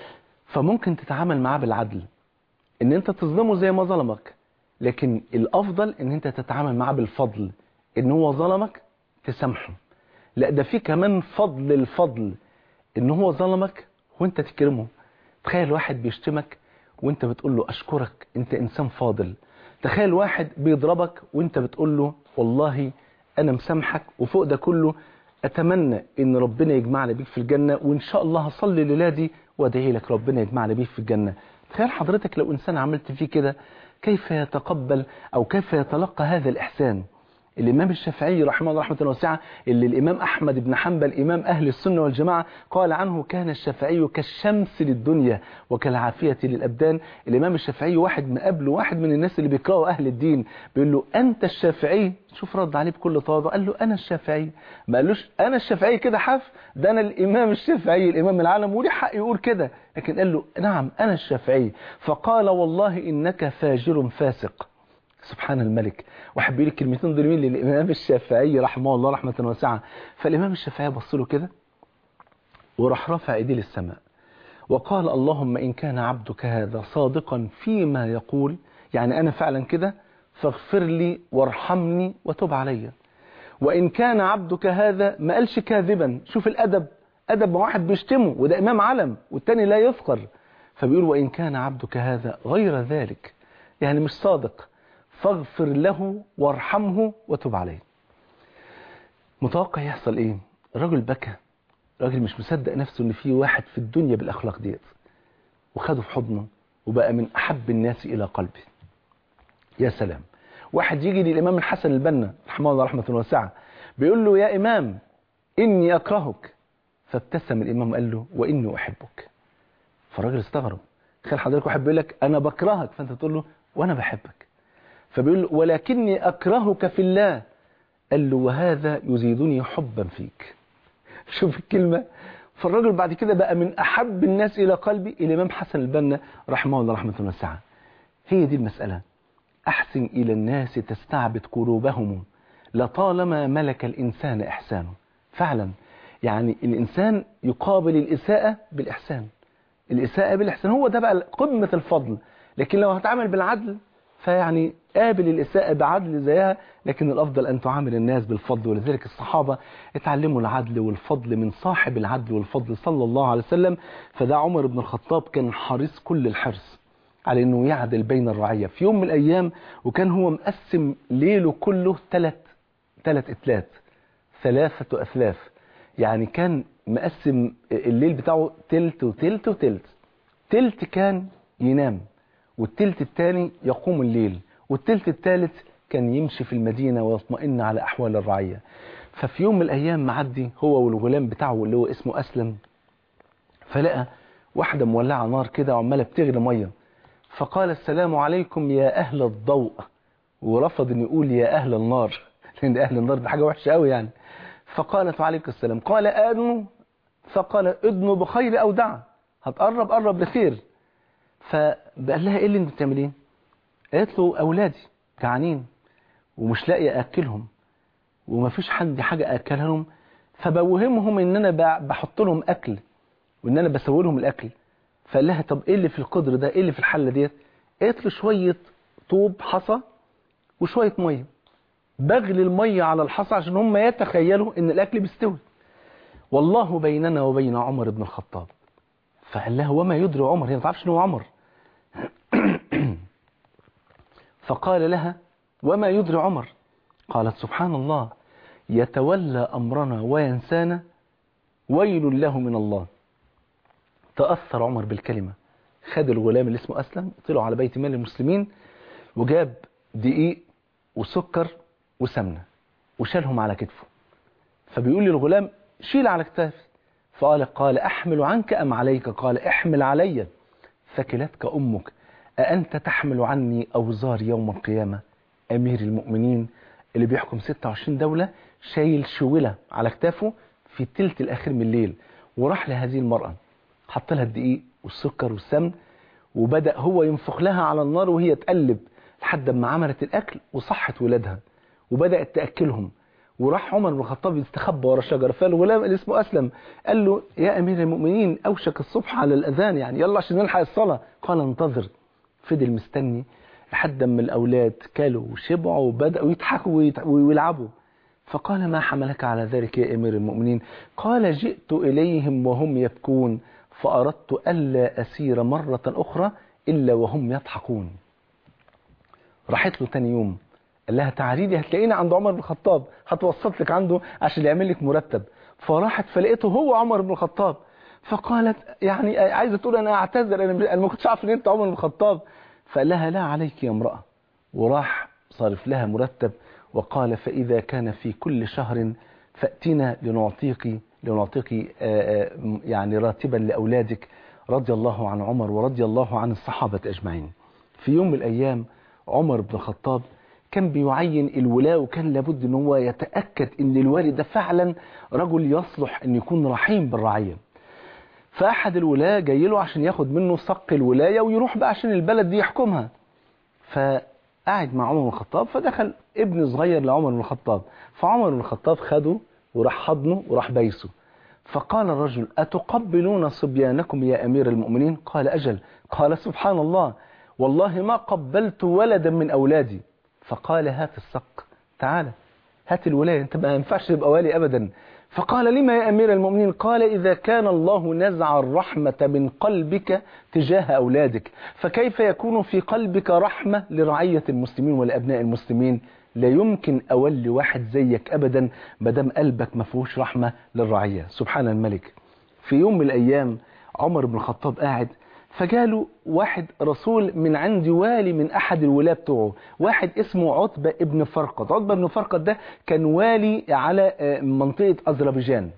فممكن تتعامل معاه بالعدل إن أنت تظلمه زي ما ظلمك لكن الأفضل إن أنت تتعامل معاه بالفضل إن هو ظلمك تسامحه لا ده في كمان فضل الفضل إن هو ظلمك وانت تكرمه تخيل واحد بيشتمك وانت بتقول له اشكرك انت انسان فاضل تخيل واحد بيضربك وانت بتقول له والله انا مسامحك وفوق ده كله اتمنى ان ربنا يجمعنا بيك في الجنة وان شاء الله هصلي الليله دي وادعي لك ربنا يجمعنا بيك في الجنة تخيل حضرتك لو انسان عملت فيه كده كيف يتقبل او كيف يتلقى هذا الاحسان الإمام الشافعي رحمه الله رحمة واسعة اللي الإمام أحمد بن حنبل إمام أهل السنة والجماعة قال عنه كان الشافعي كالشمس للدنيا وكالعافية للأبدان الإمام الشافعي واحد من قبله واحد من الناس اللي بيكرهوا أهل الدين بيقول له أنت الشافعي شوف رد عليه بكل تواضع قال له أنا الشافعي ما قالوش أنا الشافعي كده حف ده أنا الإمام الشافعي الإمام العالم وليه حق يقول كده لكن قال له نعم أنا الشافعي فقال والله إنك فاجر فاسق سبحان الملك واحد بيقول الكلمتين دول مين للامام الشافعي رحمه الله رحمه واسعه فالامام الشافعي بص له كده وراح رفع ايديه للسماء وقال اللهم ان كان عبدك هذا صادقا فيما يقول يعني انا فعلا كده فاغفر لي وارحمني وتب علي وان كان عبدك هذا ما قالش كاذبا شوف الادب ادب ما واحد بيشتمه وده امام علم والتاني لا يفقر فبيقول وان كان عبدك هذا غير ذلك يعني مش صادق فاغفر له وارحمه وتب عليه متوقع يحصل ايه الرجل بكى راجل مش مصدق نفسه ان في واحد في الدنيا بالاخلاق ديت وخده في حضنه وبقى من احب الناس الى قلبي يا سلام واحد يجي للامام الحسن البنا رحمه الله رحمه واسعه بيقول له يا امام اني اكرهك فابتسم الامام قال له واني احبك فالراجل استغرب تخيل حضرتك واحد بيقول لك انا بكرهك فانت تقول له وانا بحبك فبيقول له ولكني اكرهك في الله قال له وهذا يزيدني حبا فيك شوف الكلمة فالراجل بعد كده بقى من أحب الناس إلى قلبي الإمام حسن البنا رحمه الله رحمة واسعة هي دي المسألة أحسن إلى الناس تستعبد قلوبهم لطالما ملك الإنسان إحسانه فعلا يعني الإنسان يقابل الإساءة بالإحسان الإساءة بالإحسان هو ده بقى قمة الفضل لكن لو هتعامل بالعدل فيعني قابل الإساءة بعدل زيها لكن الأفضل أن تعامل الناس بالفضل ولذلك الصحابة اتعلموا العدل والفضل من صاحب العدل والفضل صلى الله عليه وسلم فده عمر بن الخطاب كان حريص كل الحرص على أنه يعدل بين الرعية في يوم من الأيام وكان هو مقسم ليله كله ثلاث ثلاث إتلات ثلاثة أثلاث يعني كان مقسم الليل بتاعه تلت وتلت وتلت تلت كان ينام والتلت الثاني يقوم الليل والتلت الثالث كان يمشي في المدينة ويطمئن على أحوال الرعية ففي يوم من الأيام معدي هو والغلام بتاعه اللي هو اسمه أسلم فلقى واحدة مولعة نار كده وعمالة بتغلي مية فقال السلام عليكم يا أهل الضوء ورفض أن يقول يا أهل النار لأن أهل النار دي حاجة وحشة قوي يعني فقالت وعليكم السلام قال أدنوا فقال ادنوا بخير أو دع هتقرب قرب لخير فقال لها ايه اللي انت بتعمليه قالت له اولادي جعانين ومش لاقي اكلهم ومفيش حد حاجه اكلها لهم فبوهمهم ان انا بحط لهم اكل وان انا بسوي لهم الاكل فقال لها طب ايه اللي في القدر ده ايه اللي في الحله ديت قالت له شويه طوب حصى وشويه ميه بغلي الميه على الحصى عشان هم يتخيلوا ان الاكل بيستوي والله بيننا وبين عمر بن الخطاب فقال لها وما يدري عمر هي ما تعرفش ان هو عمر فقال لها وما يدري عمر قالت سبحان الله يتولى أمرنا وينسانا ويل له من الله تأثر عمر بالكلمة خد الغلام اللي اسمه أسلم طلعوا على بيت مال المسلمين وجاب دقيق وسكر وسمنة وشالهم على كتفه فبيقول للغلام شيل على كتافي فقال قال أحمل عنك أم عليك قال احمل علي ثكلتك أمك أأنت تحمل عني أوزار يوم القيامة أمير المؤمنين اللي بيحكم 26 دولة شايل شولة على كتافه في التلت الأخير من الليل وراح لهذه المرأة حط لها الدقيق والسكر والسمن وبدأ هو ينفخ لها على النار وهي تقلب لحد ما عملت الأكل وصحت ولادها وبدأت تأكلهم وراح عمر بن الخطاب يستخبى ورا شجره فالغلام اللي اسمه اسلم قال له يا امير المؤمنين اوشك الصبح على الاذان يعني يلا عشان نلحق الصلاه قال انتظر فضل مستني لحد ما الاولاد كلوا وشبعوا وبداوا يضحكوا ويلعبوا فقال ما حملك على ذلك يا امير المؤمنين قال جئت اليهم وهم يبكون فاردت الا اسير مره اخرى الا وهم يضحكون راحت له تاني يوم قال لها تعالي لي هتلاقيني عند عمر بن الخطاب هتوسط لك عنده عشان يعمل لك مرتب فراحت فلقيته هو عمر بن الخطاب فقالت يعني عايزه تقول انا اعتذر انا ما كنتش عارف ان انت عمر بن الخطاب فقال لها لا عليك يا امراه وراح صارف لها مرتب وقال فاذا كان في كل شهر فاتنا لنعطيك لنعطيك يعني راتبا لاولادك رضي الله عن عمر ورضي الله عن الصحابه اجمعين في يوم من الايام عمر بن الخطاب كان بيعين الولاة وكان لابد ان هو يتأكد ان الوالي ده فعلا رجل يصلح ان يكون رحيم بالرعية فأحد الولاة جاي له عشان ياخد منه صق الولاية ويروح بقى عشان البلد دي يحكمها فقعد مع عمر بن الخطاب فدخل ابن صغير لعمر بن الخطاب فعمر بن الخطاب خده وراح حضنه وراح بيسه فقال الرجل أتقبلون صبيانكم يا أمير المؤمنين قال أجل قال سبحان الله والله ما قبلت ولدا من أولادي فقال هات الصق تعالى هات الولاية انت ما ينفعش تبقى والي ابدا فقال لما يا امير المؤمنين قال اذا كان الله نزع الرحمة من قلبك تجاه اولادك فكيف يكون في قلبك رحمة لرعية المسلمين ولابناء المسلمين لا يمكن اولي واحد زيك ابدا ما دام قلبك ما فيهوش رحمه للرعيه سبحان الملك في يوم من الايام عمر بن الخطاب قاعد فجاله واحد رسول من عند والي من احد الولاة بتوعه واحد اسمه عتبة ابن فرقد عتبة ابن فرقد ده كان والي على آه، منطقة اذربيجان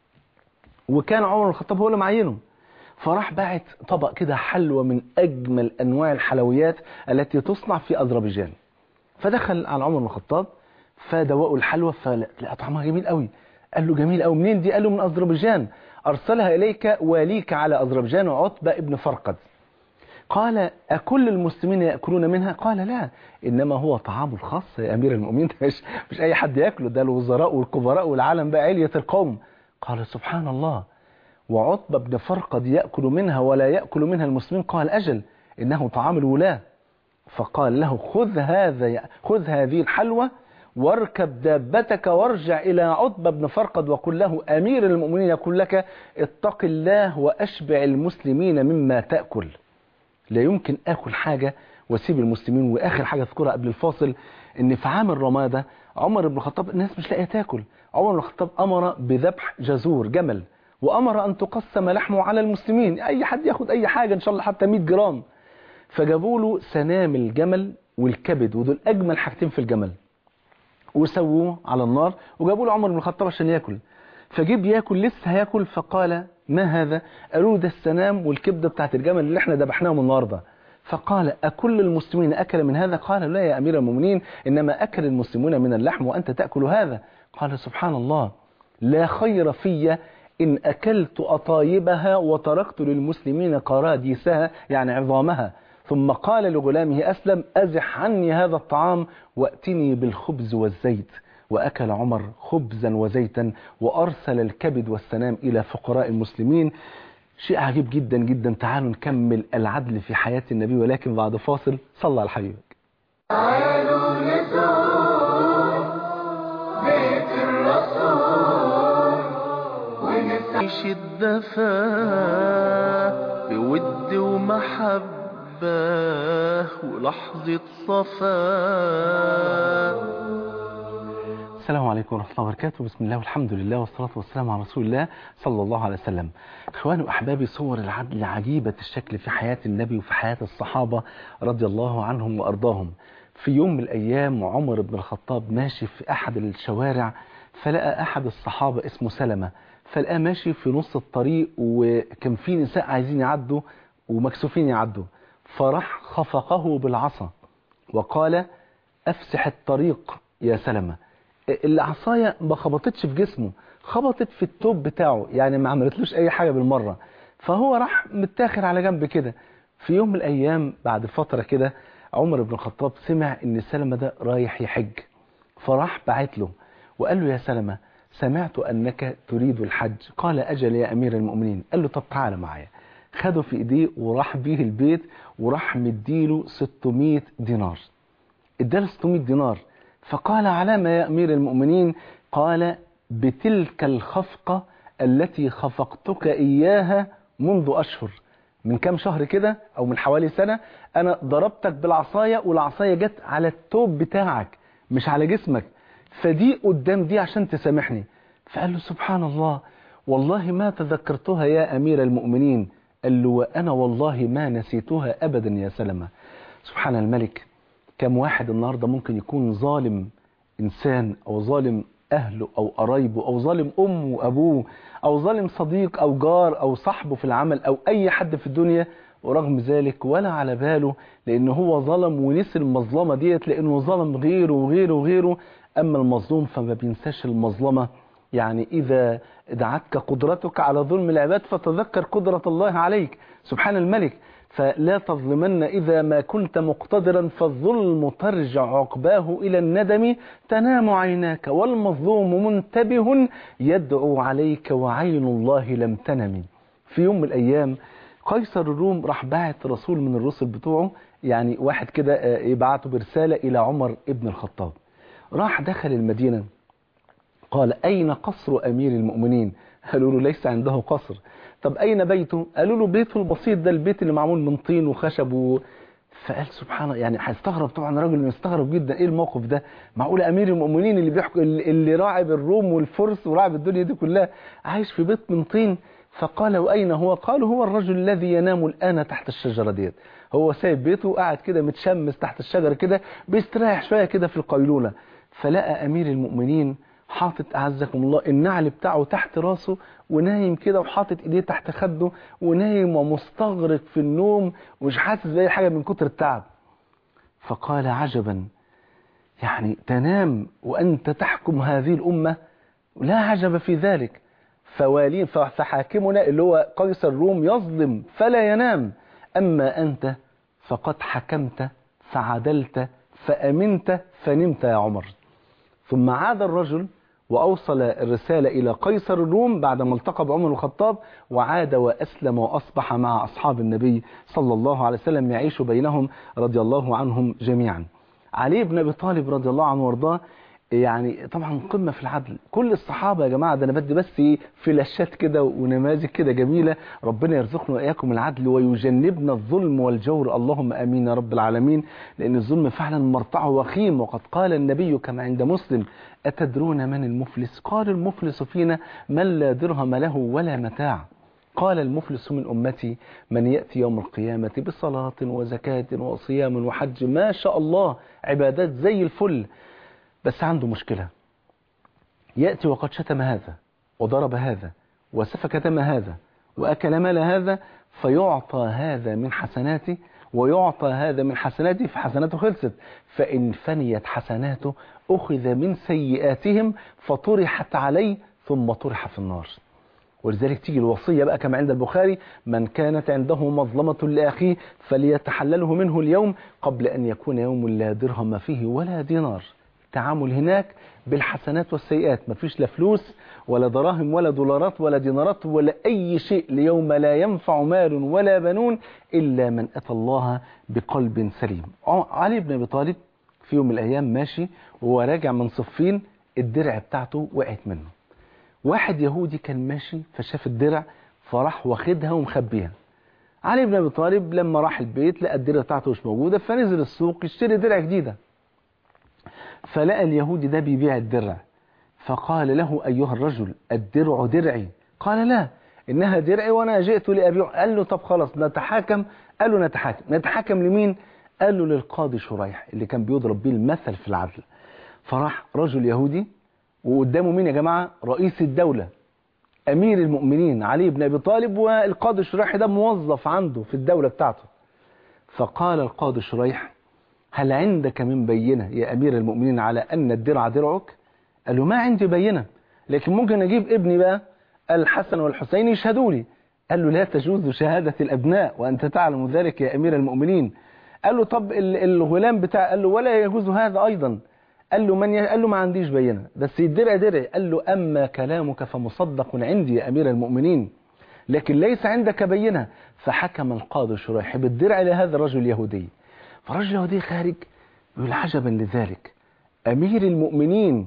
وكان عمر بن الخطاب هو اللي معينه فراح باعت طبق كده حلوى من اجمل انواع الحلويات التي تصنع في اذربيجان فدخل على عمر بن الخطاب فدوقوا الحلوى فلقى طعمها جميل قوي قال له جميل قوي منين دي قال له من اذربيجان ارسلها اليك واليك على اذربيجان عتبة ابن فرقد قال أكل المسلمين يأكلون منها قال لا إنما هو طعام الخاص يا أمير المؤمنين مش, مش أي حد يأكله ده الوزراء والكبراء والعالم بقى علية القوم قال سبحان الله وعتبة بن فرقد يأكل منها ولا يأكل منها المسلمين قال أجل إنه طعام الولاة فقال له خذ هذا خذ هذه الحلوى واركب دابتك وارجع إلى عتبة بن فرقد وقل له أمير المؤمنين يقول لك اتق الله وأشبع المسلمين مما تأكل لا يمكن اكل حاجة واسيب المسلمين واخر حاجة اذكرها قبل الفاصل ان في عام الرمادة عمر بن الخطاب الناس مش لاقيه تاكل عمر بن الخطاب امر بذبح جزور جمل وامر ان تقسم لحمه على المسلمين اي حد ياخد اي حاجة ان شاء الله حتى 100 جرام فجابوا له سنام الجمل والكبد ودول اجمل حاجتين في الجمل وسووه على النار وجابوا له عمر بن الخطاب عشان ياكل فجيب ياكل لسه هياكل فقال ما هذا قالوا ده السنام والكبده بتاعت الجمل اللي احنا ذبحناهم النهارده فقال أكل المسلمين أكل من هذا قال لا يا أمير المؤمنين إنما أكل المسلمون من اللحم وأنت تأكل هذا قال سبحان الله لا خير في إن أكلت أطايبها وتركت للمسلمين قراديسها يعني عظامها ثم قال لغلامه أسلم أزح عني هذا الطعام وأتني بالخبز والزيت وأكل عمر خبزا وزيتا وأرسل الكبد والسنام إلى فقراء المسلمين شيء عجيب جدا جدا تعالوا نكمل العدل في حياة النبي ولكن بعد فاصل صلى على حبيبك تعالوا نزور بيت الرسول ونسعى عيش الدفا بود ومحبة ولحظة صفا السلام عليكم ورحمة الله وبركاته بسم الله والحمد لله والصلاة والسلام على رسول الله صلى الله عليه وسلم إخواني وأحبابي صور العدل عجيبة الشكل في حياة النبي وفي حياة الصحابة رضي الله عنهم وأرضاهم في يوم من الأيام عمر بن الخطاب ماشي في أحد الشوارع فلقى أحد الصحابة اسمه سلمة فلقاه ماشي في نص الطريق وكان في نساء عايزين يعدوا ومكسوفين يعدوا فراح خفقه بالعصا وقال أفسح الطريق يا سلمة العصاية ما خبطتش في جسمه خبطت في التوب بتاعه يعني ما عملتلوش اي حاجة بالمرة فهو راح متاخر على جنب كده في يوم من الايام بعد فترة كده عمر بن الخطاب سمع ان سلمة ده رايح يحج فراح بعت له وقال له يا سلمة سمعت انك تريد الحج قال اجل يا امير المؤمنين قال له طب تعالى معايا خده في ايديه وراح بيه البيت وراح مديله 600 دينار اداله 600 دينار فقال على ما يا أمير المؤمنين قال بتلك الخفقة التي خفقتك إياها منذ أشهر من كام شهر كده أو من حوالي سنة أنا ضربتك بالعصاية والعصاية جت على التوب بتاعك مش على جسمك فدي قدام دي عشان تسامحني فقال له سبحان الله والله ما تذكرتها يا أمير المؤمنين قال له وأنا والله ما نسيتها أبدا يا سلمة سبحان الملك كم واحد النهاردة ممكن يكون ظالم إنسان أو ظالم أهله أو قرايبه أو ظالم أمه وأبوه أو ظالم صديق أو جار أو صاحبه في العمل أو أي حد في الدنيا ورغم ذلك ولا على باله لأن هو ظلم ونسي المظلمة ديت لأنه ظلم غيره وغيره وغيره أما المظلوم فما بينساش المظلمة يعني إذا دعتك قدرتك على ظلم العباد فتذكر قدرة الله عليك سبحان الملك فلا تظلمن إذا ما كنت مقتدرا فالظلم ترجع عقباه إلى الندم تنام عيناك والمظلوم منتبه يدعو عليك وعين الله لم تنم في يوم من الأيام قيصر الروم راح باعت رسول من الرسل بتوعه يعني واحد كده يبعته برسالة إلى عمر ابن الخطاب راح دخل المدينة قال أين قصر أمير المؤمنين قالوا له ليس عنده قصر طب أين بيته قالوا له بيته البسيط ده البيت اللي معمول من طين وخشب و... فقال سبحان الله يعني هيستغرب طبعا الراجل مستغرب جدا ايه الموقف ده معقول امير المؤمنين اللي بيحكوا اللي اللي راعي بالروم والفرس وراعي بالدنيا دي كلها عايش في بيت من طين فقال واين هو قالوا هو الرجل الذي ينام الان تحت الشجره ديت هو سايب بيته وقاعد كده متشمس تحت الشجره كده بيستريح شويه كده في القيلوله فلقى امير المؤمنين حاطط اعزكم الله النعل بتاعه تحت راسه ونايم كده وحاطط ايديه تحت خده ونايم ومستغرق في النوم ومش حاسس باي حاجه من كتر التعب فقال عجبا يعني تنام وانت تحكم هذه الامه لا عجب في ذلك فوالين فحاكمنا اللي هو قيصر الروم يظلم فلا ينام اما انت فقد حكمت فعدلت فامنت فنمت يا عمر ثم عاد الرجل وأوصل الرسالة إلى قيصر الروم بعدما التقى بعمر الخطاب وعاد وأسلم وأصبح مع أصحاب النبي صلى الله عليه وسلم يعيش بينهم رضي الله عنهم جميعا علي بن أبي طالب رضي الله عنه وارضاه يعني طبعا قمة في العدل كل الصحابة يا جماعة ده أنا بدي بس فلاشات كده ونماذج كده جميلة ربنا يرزقنا وإياكم العدل ويجنبنا الظلم والجور اللهم أمين يا رب العالمين لأن الظلم فعلا مرتعه وخيم وقد قال النبي كما عند مسلم أتدرون من المفلس قال المفلس فينا من لا درهم له ولا متاع قال المفلس من أمتي من يأتي يوم القيامة بصلاة وزكاة وصيام وحج ما شاء الله عبادات زي الفل بس عنده مشكلة يأتي وقد شتم هذا وضرب هذا وسفك دم هذا وأكل مال هذا فيعطى هذا من حسناته ويعطى هذا من حسناته فحسناته خلصت فإن فنيت حسناته أخذ من سيئاتهم فطرحت عليه ثم طرح في النار ولذلك تيجي الوصية بقى كما عند البخاري من كانت عنده مظلمة لأخيه فليتحلله منه اليوم قبل أن يكون يوم لا درهم فيه ولا دينار التعامل هناك بالحسنات والسيئات مفيش لا فلوس ولا دراهم ولا دولارات ولا دينارات ولا أي شيء ليوم لا ينفع مال ولا بنون إلا من أتى الله بقلب سليم علي بن أبي طالب في يوم من الأيام ماشي وهو راجع من صفين الدرع بتاعته وقعت منه واحد يهودي كان ماشي فشاف الدرع فراح واخدها ومخبيها علي بن أبي طالب لما راح البيت لقى الدرع بتاعته مش موجودة فنزل السوق يشتري درع جديدة فلقى اليهودي ده بيبيع الدرع فقال له أيها الرجل الدرع درعي قال لا إنها درعي وأنا جئت لأبيع قال له طب خلاص نتحاكم قال له نتحاكم نتحاكم لمين قال له للقاضي شريح اللي كان بيضرب بيه المثل في العدل فراح رجل يهودي وقدامه مين يا جماعة رئيس الدولة أمير المؤمنين علي بن أبي طالب والقاضي شريح ده موظف عنده في الدولة بتاعته فقال القاضي شريح هل عندك من بينة يا أمير المؤمنين على أن الدرع درعك قال له ما عندي بينة لكن ممكن أجيب ابني بقى الحسن والحسين يشهدوا لي قال له لا تجوز شهادة الأبناء وأنت تعلم ذلك يا أمير المؤمنين قال له طب الغلام بتاع قال له ولا يجوز هذا أيضا قال له من ي... قال له ما عنديش بينة بس الدرع درع قال له أما كلامك فمصدق عندي يا أمير المؤمنين لكن ليس عندك بينة فحكم القاضي شريح بالدرع لهذا الرجل اليهودي فرجل يهودي خارج يقول عجبا لذلك أمير المؤمنين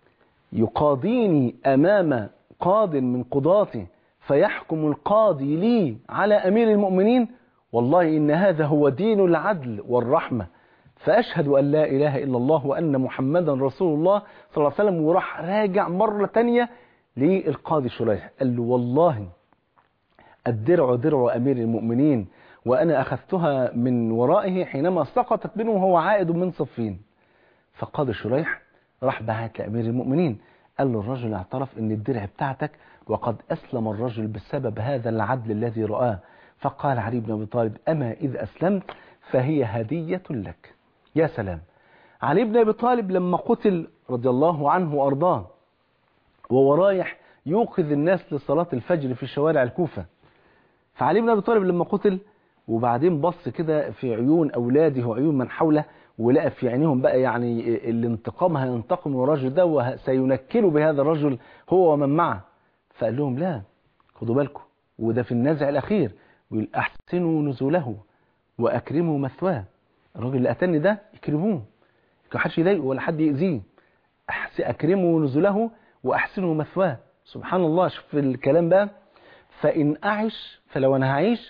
يقاضيني أمام قاض من قضاتي فيحكم القاضي لي على أمير المؤمنين والله إن هذا هو دين العدل والرحمة فأشهد أن لا إله إلا الله وأن محمدا رسول الله صلى الله عليه وسلم وراح راجع مرة تانية للقاضي شريح قال له والله الدرع درع أمير المؤمنين وأنا أخذتها من ورائه حينما سقطت منه وهو عائد من صفين فقاضي شريح راح بعت لأمير المؤمنين قال له الرجل اعترف ان الدرع بتاعتك وقد أسلم الرجل بسبب هذا العدل الذي رآه فقال علي بن أبي طالب أما إذ أسلمت فهي هدية لك يا سلام علي بن أبي طالب لما قتل رضي الله عنه وأرضاه وهو رايح يوقظ الناس لصلاة الفجر في شوارع الكوفة فعلي بن أبي طالب لما قتل وبعدين بص كده في عيون أولاده وعيون من حوله ولقى في عينيهم بقى يعني الانتقام هينتقم من الرجل ده وسينكلوا بهذا الرجل هو ومن معه فقال لهم لا خدوا بالكم وده في النزع الأخير ويقول أحسنوا نزوله وأكرموا مثواه الراجل اللي قتلني ده يكرموه ما حدش يضايقه ولا حد يأذيه أكرموا نزوله وأحسنوا مثواه سبحان الله شوف الكلام بقى فإن أعش فلو أنا هعيش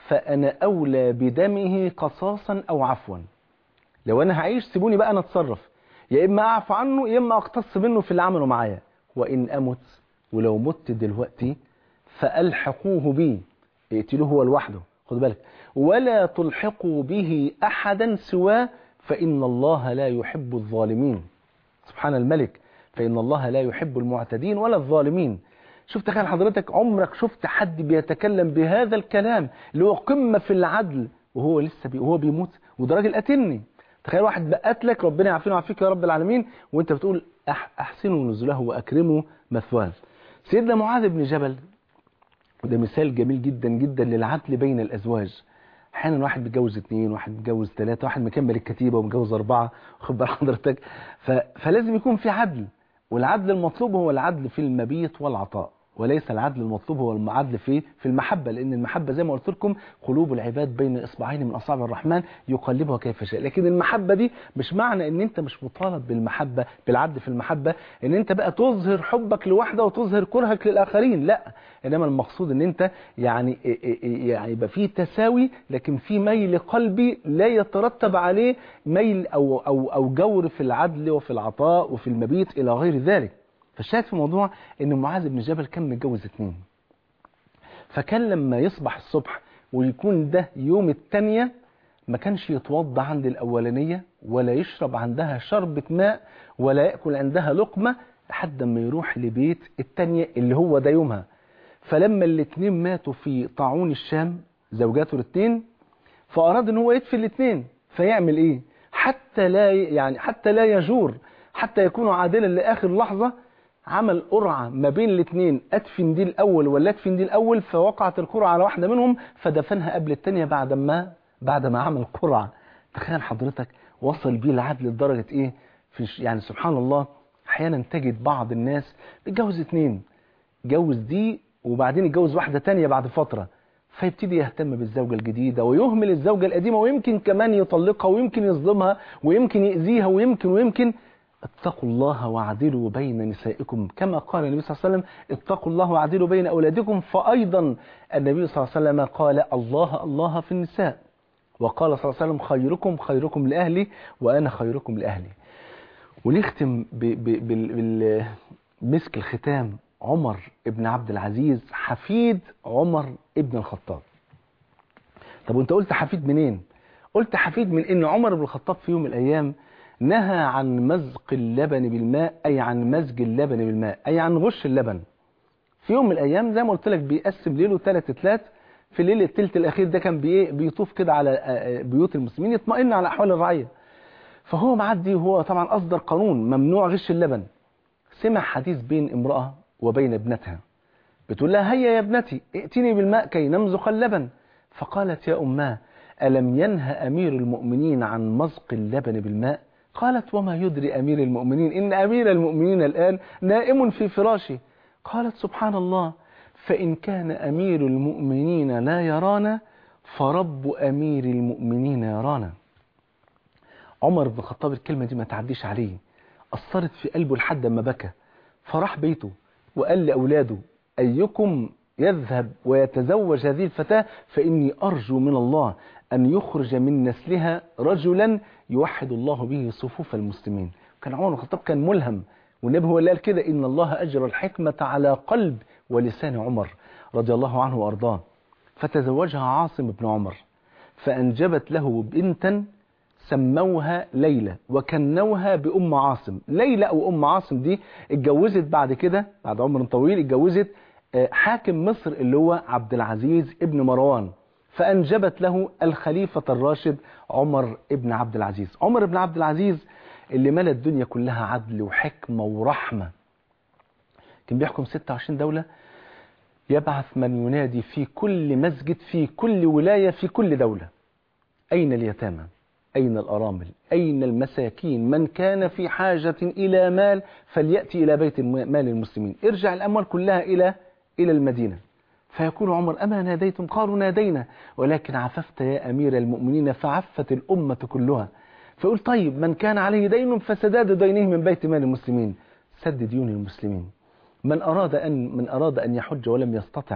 فأنا أولى بدمه قصاصا أو عفوا لو أنا هعيش سيبوني بقى أنا أتصرف يا إما أعفو عنه يا إما أقتص منه في اللي عمله معايا وإن أمت ولو مت دلوقتي فألحقوه بي اقتلوه هو لوحده خد بالك ولا تلحقوا به أحدا سواه فإن الله لا يحب الظالمين سبحان الملك فإن الله لا يحب المعتدين ولا الظالمين شوف تخيل حضرتك عمرك شفت حد بيتكلم بهذا الكلام اللي هو قمة في العدل وهو لسه بي وهو بيموت وده راجل قاتلني تخيل واحد بقتلك ربنا يعافينا ويعافيك يا رب العالمين وانت بتقول أح احسنوا نزله واكرموا مثواه سيدنا معاذ بن جبل وده مثال جميل جدا جدا للعدل بين الازواج احيانا واحد بيتجوز اثنين واحد بيتجوز ثلاثه واحد مكمل الكتيبه ومتجوز اربعه واخد بال حضرتك ف... فلازم يكون في عدل والعدل المطلوب هو العدل في المبيت والعطاء وليس العدل المطلوب هو العدل في في المحبه لان المحبه زي ما قلت لكم قلوب العباد بين اصبعين من اصابع الرحمن يقلبها كيف شاء لكن المحبه دي مش معنى ان انت مش مطالب بالمحبه بالعدل في المحبه ان انت بقى تظهر حبك لواحده وتظهر كرهك للاخرين لا انما المقصود ان انت يعني يعني يبقى في تساوي لكن في ميل قلبي لا يترتب عليه ميل او او او جور في العدل وفي العطاء وفي المبيت الى غير ذلك فالشاهد في الموضوع ان معاذ بن جبل كان متجوز اتنين فكان لما يصبح الصبح ويكون ده يوم التانية ما كانش يتوضى عند الأولانية ولا يشرب عندها شربة ماء ولا يأكل عندها لقمة لحد ما يروح لبيت التانية اللي هو ده يومها فلما الاتنين ماتوا في طاعون الشام زوجاته الاتنين فأراد ان هو يدفن الاتنين فيعمل ايه حتى لا يعني حتى لا يجور حتى يكون عادلا لآخر لحظة عمل قرعة ما بين الاثنين ادفن دي الاول ولا ادفن دي الاول فوقعت القرعة على واحدة منهم فدفنها قبل الثانيه بعد ما بعد ما عمل قرعة تخيل حضرتك وصل بيه العدل لدرجة ايه في يعني سبحان الله احيانا تجد بعض الناس بيتجوز اثنين جوز دي وبعدين يتجوز واحدة تانية بعد فترة فيبتدي يهتم بالزوجة الجديدة ويهمل الزوجة القديمة ويمكن كمان يطلقها ويمكن يظلمها ويمكن يأذيها ويمكن ويمكن اتقوا الله واعدلوا بين نسائكم كما قال النبي صلى الله عليه وسلم اتقوا الله واعدلوا بين أولادكم فأيضا النبي صلى الله عليه وسلم قال الله الله في النساء وقال صلى الله عليه وسلم خيركم خيركم لأهلي وأنا خيركم لأهلي ونختم بمسك الختام عمر ابن عبد العزيز حفيد عمر ابن الخطاب طب وانت قلت حفيد منين قلت حفيد من ان عمر بن الخطاب في يوم من الايام نهى عن مزق اللبن بالماء أي عن مزج اللبن بالماء أي عن غش اللبن في يوم من الأيام زي ما قلت لك بيقسم ليله ثلاث تلات في الليل التلت الأخير ده كان بي بيطوف كده على بيوت المسلمين يطمئن على أحوال الرعية فهو معدي وهو طبعا أصدر قانون ممنوع غش اللبن سمع حديث بين امرأة وبين ابنتها بتقول لها هيا يا ابنتي ائتني بالماء كي نمزق اللبن فقالت يا أماه ألم ينهى أمير المؤمنين عن مزق اللبن بالماء قالت وما يدري أمير المؤمنين إن أمير المؤمنين الآن نائم في فراشه قالت سبحان الله فإن كان أمير المؤمنين لا يرانا فرب أمير المؤمنين يرانا عمر بن الخطاب الكلمة دي ما تعديش عليه أثرت في قلبه لحد ما بكى فراح بيته وقال لأولاده أيكم يذهب ويتزوج هذه الفتاة فإني أرجو من الله أن يخرج من نسلها رجلا يوحد الله به صفوف المسلمين كان عمر بن الخطاب كان ملهم والنبي هو اللي قال كده إن الله أجرى الحكمة على قلب ولسان عمر رضي الله عنه وأرضاه فتزوجها عاصم بن عمر فأنجبت له بنتا سموها ليلى وكنوها بأم عاصم ليلى أو أم عاصم دي اتجوزت بعد كده بعد عمر طويل اتجوزت حاكم مصر اللي هو عبد العزيز ابن مروان فأنجبت له الخليفة الراشد عمر ابن عبد العزيز عمر ابن عبد العزيز اللي ملى الدنيا كلها عدل وحكمة ورحمة كان بيحكم 26 دولة يبعث من ينادي في كل مسجد في كل ولاية في كل دولة أين اليتامى أين الأرامل أين المساكين من كان في حاجة إلى مال فليأتي إلى بيت مال المسلمين ارجع الأموال كلها إلى إلى المدينة فيقول عمر أما ناديتم قالوا نادينا ولكن عففت يا أمير المؤمنين فعفت الأمة كلها فيقول طيب من كان عليه دين فسداد دينه من بيت مال المسلمين سد ديون المسلمين من أراد أن من أراد أن يحج ولم يستطع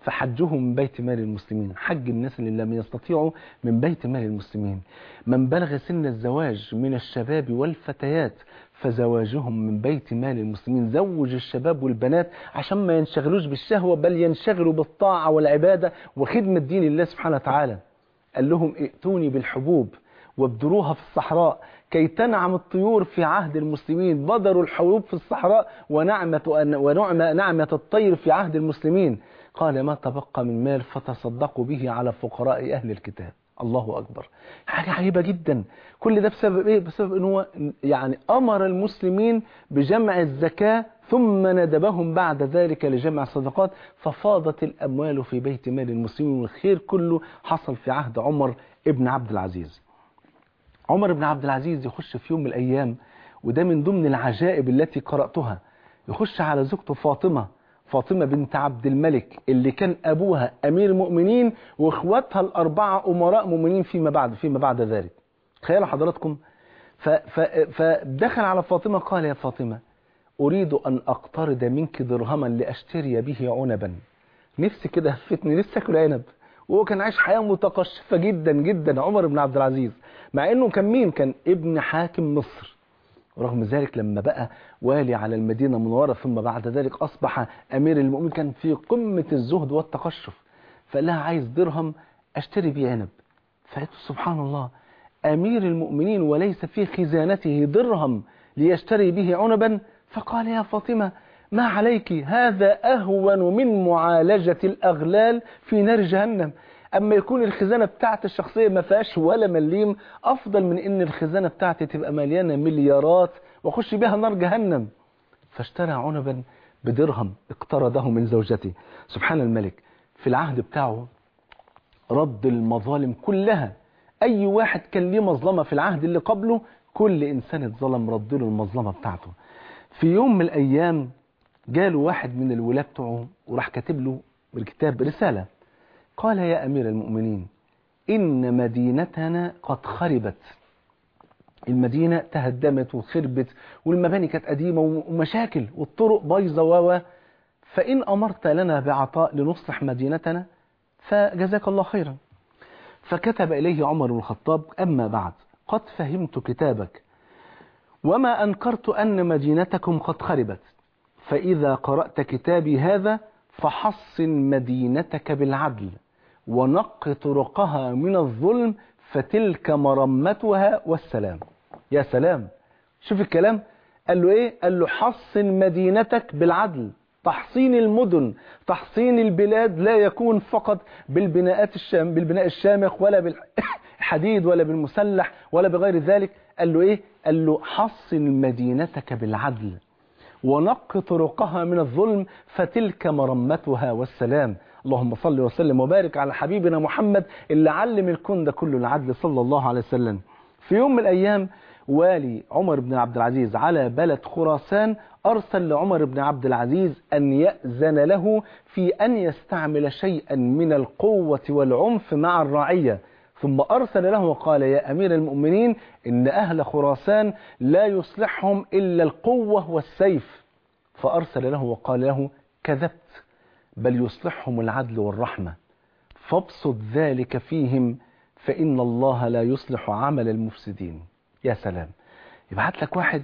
فحجهم من بيت مال المسلمين حج الناس اللي لم يستطيعوا من بيت مال المسلمين من بلغ سن الزواج من الشباب والفتيات فزواجهم من بيت مال المسلمين زوج الشباب والبنات عشان ما ينشغلوش بالشهوة بل ينشغلوا بالطاعة والعبادة وخدمة دين الله سبحانه وتعالى قال لهم ائتوني بالحبوب وابدروها في الصحراء كي تنعم الطيور في عهد المسلمين بدروا الحبوب في الصحراء ونعمة, ونعمة نعمة الطير في عهد المسلمين قال ما تبقى من مال فتصدقوا به على فقراء أهل الكتاب الله أكبر حاجة عجيبة جدا كل ده بسبب إيه؟ بسبب أنه يعني أمر المسلمين بجمع الزكاة ثم ندبهم بعد ذلك لجمع الصدقات ففاضت الأموال في بيت مال المسلمين والخير كله حصل في عهد عمر ابن عبد العزيز عمر بن عبد العزيز يخش في يوم من الأيام وده من ضمن العجائب التي قرأتها يخش على زوجته فاطمة فاطمة بنت عبد الملك اللي كان أبوها أمير المؤمنين وإخواتها الأربعة أمراء مؤمنين فيما بعد فيما بعد ذلك تخيلوا حضراتكم ف ف فدخل على فاطمة قال يا فاطمة أريد أن أقترض منك درهما لأشتري به عنبا نفسي كده هفتني نفسي أكل عنب وهو كان عايش حياة متقشفة جدا جدا عمر بن عبد العزيز مع أنه كان مين كان ابن حاكم مصر ورغم ذلك لما بقى والي على المدينة المنورة ثم بعد ذلك أصبح أمير المؤمنين كان في قمة الزهد والتقشف فقال لها عايز درهم أشتري بيه عنب فقالت سبحان الله أمير المؤمنين وليس في خزانته درهم ليشتري به عنبا فقال يا فاطمة ما عليك هذا أهون من معالجة الأغلال في نار جهنم أما يكون الخزانة بتاعت الشخصية ما فيهاش ولا مليم أفضل من إن الخزانة بتاعتي تبقى مليانة مليارات وأخش بها نار جهنم فاشترى عنبا بدرهم اقترضه من زوجته سبحان الملك في العهد بتاعه رد المظالم كلها أي واحد كان ليه مظلمة في العهد اللي قبله كل إنسان اتظلم رد له المظلمة بتاعته في يوم من الأيام جاله واحد من الولاة بتوعه وراح كاتب له بالكتاب رسالة قال يا أمير المؤمنين إن مدينتنا قد خربت المدينة تهدمت وخربت والمباني كانت قديمة ومشاكل والطرق بايظة و فإن أمرت لنا بعطاء لنصلح مدينتنا فجزاك الله خيرا فكتب إليه عمر بن الخطاب أما بعد قد فهمت كتابك وما أنكرت أن مدينتكم قد خربت فإذا قرأت كتابي هذا فحصن مدينتك بالعدل ونق طرقها من الظلم فتلك مرمتها والسلام يا سلام شوف الكلام قال له ايه قال له حصن مدينتك بالعدل تحصين المدن تحصين البلاد لا يكون فقط بالبناءات الشام بالبناء الشامخ ولا بالحديد ولا بالمسلح ولا بغير ذلك قال له ايه قال له حصن مدينتك بالعدل ونق طرقها من الظلم فتلك مرمتها والسلام اللهم صل وسلم وبارك على حبيبنا محمد اللي علم الكون ده كله العدل صلى الله عليه وسلم في يوم من الأيام والي عمر بن عبد العزيز على بلد خراسان أرسل لعمر بن عبد العزيز أن يأذن له في أن يستعمل شيئا من القوة والعنف مع الرعية ثم أرسل له وقال يا أمير المؤمنين إن أهل خراسان لا يصلحهم إلا القوة والسيف فأرسل له وقال له كذبت بل يصلحهم العدل والرحمة فابسط ذلك فيهم فإن الله لا يصلح عمل المفسدين يا سلام يبعت لك واحد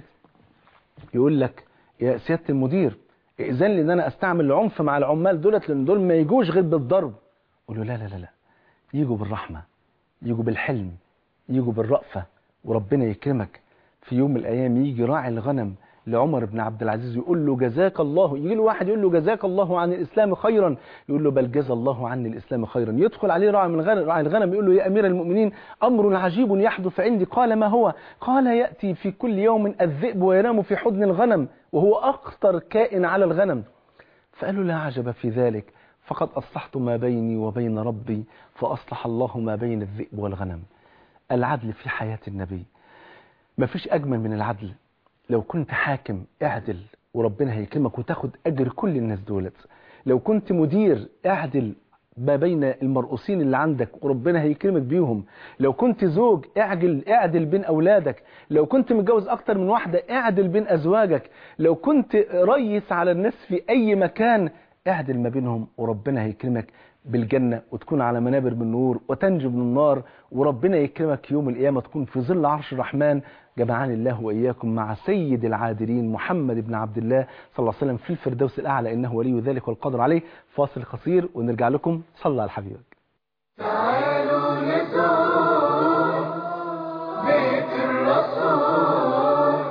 يقول لك يا سيادة المدير إذن لي أن أنا أستعمل العنف مع العمال دولت لأن دول ما يجوش غير بالضرب قول له لا لا لا لا يجوا بالرحمة يجوا بالحلم يجوا بالرأفة وربنا يكرمك في يوم من الأيام يجي راعي الغنم لعمر بن عبد العزيز يقول له جزاك الله يجي له واحد يقول له جزاك الله عن الإسلام خيرا يقول له بل جزى الله عني الإسلام خيرا يدخل عليه راعي من الغنم راعي الغنم يقول له يا أمير المؤمنين أمر عجيب يحدث عندي قال ما هو قال يأتي في كل يوم الذئب وينام في حضن الغنم وهو أخطر كائن على الغنم فقال له لا عجب في ذلك فقد أصلحت ما بيني وبين ربي فأصلح الله ما بين الذئب والغنم العدل في حياة النبي ما فيش أجمل من العدل لو كنت حاكم اعدل وربنا هيكرمك وتاخد أجر كل الناس دولت لو كنت مدير اعدل ما بين المرؤوسين اللي عندك وربنا هيكرمك بيهم لو كنت زوج اعجل اعدل بين أولادك لو كنت متجوز أكتر من واحدة اعدل بين أزواجك لو كنت ريس على الناس في أي مكان اعدل ما بينهم وربنا هيكرمك بالجنة وتكون على منابر من نور وتنجو من النار وربنا يكرمك يوم القيامة تكون في ظل عرش الرحمن جمعان الله وإياكم مع سيد العادلين محمد بن عبد الله صلى الله عليه وسلم في الفردوس الأعلى إنه ولي ذلك والقدر عليه فاصل قصير ونرجع لكم صلى على حبيبك تعالوا نزور بيت الرسول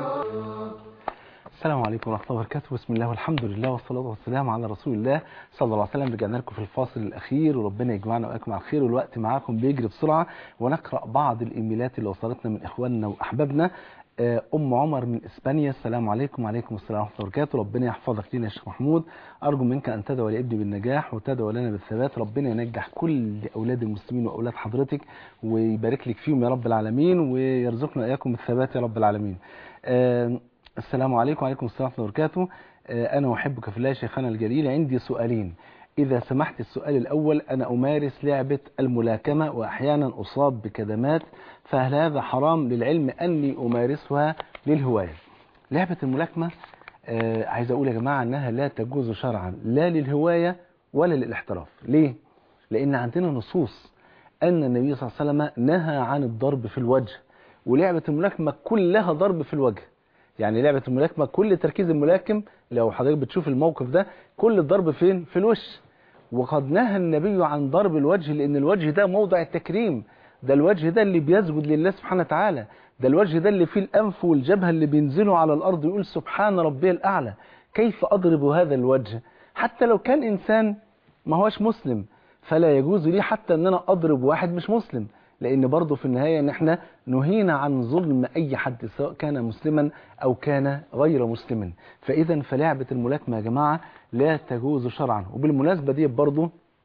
السلام عليكم ورحمة الله وبركاته بسم الله والحمد لله والصلاة والسلام على رسول الله صلى الله عليه وسلم رجعنا لكم في الفاصل الأخير وربنا يجمعنا وإياكم على الخير والوقت معاكم بيجري بسرعة ونقرأ بعض الإيميلات اللي وصلتنا من إخواننا وأحبابنا آه، أم عمر من إسبانيا السلام عليكم وعليكم السلام ورحمة الله وبركاته ربنا يحفظك لنا يا شيخ محمود أرجو منك أن تدعو لابني بالنجاح وتدعو لنا بالثبات ربنا ينجح كل أولاد المسلمين وأولاد حضرتك ويبارك لك فيهم يا رب العالمين ويرزقنا إياكم الثبات يا رب العالمين آه، السلام عليكم وعليكم السلام ورحمة الله وبركاته آه، أنا أحبك في الله شيخنا الجليل عندي سؤالين إذا سمحت السؤال الأول أنا أمارس لعبة الملاكمة وأحيانا أصاب بكدمات فهل هذا حرام للعلم أني أمارسها للهواية لعبة الملاكمة آه، عايز أقول يا جماعة أنها لا تجوز شرعا لا للهواية ولا للاحتراف ليه؟ لأن عندنا نصوص أن النبي صلى الله عليه وسلم نهى عن الضرب في الوجه ولعبة الملاكمة كلها ضرب في الوجه يعني لعبة الملاكمة كل تركيز الملاكم لو حضرتك بتشوف الموقف ده كل الضرب فين في الوش وقد نهى النبي عن ضرب الوجه لأن الوجه ده موضع التكريم ده الوجه ده اللي بيسجد لله سبحانه وتعالى ده الوجه ده اللي فيه الأنف والجبهة اللي بينزلوا على الأرض يقول سبحان ربي الأعلى كيف أضرب هذا الوجه حتى لو كان إنسان ما هوش مسلم فلا يجوز لي حتى أن أنا أضرب واحد مش مسلم لأن برضه في النهاية إن إحنا نهينا عن ظلم أي حد سواء كان مسلما أو كان غير مسلم فإذا فلعبة الملاكمة يا جماعة لا تجوز شرعا وبالمناسبة دي برضه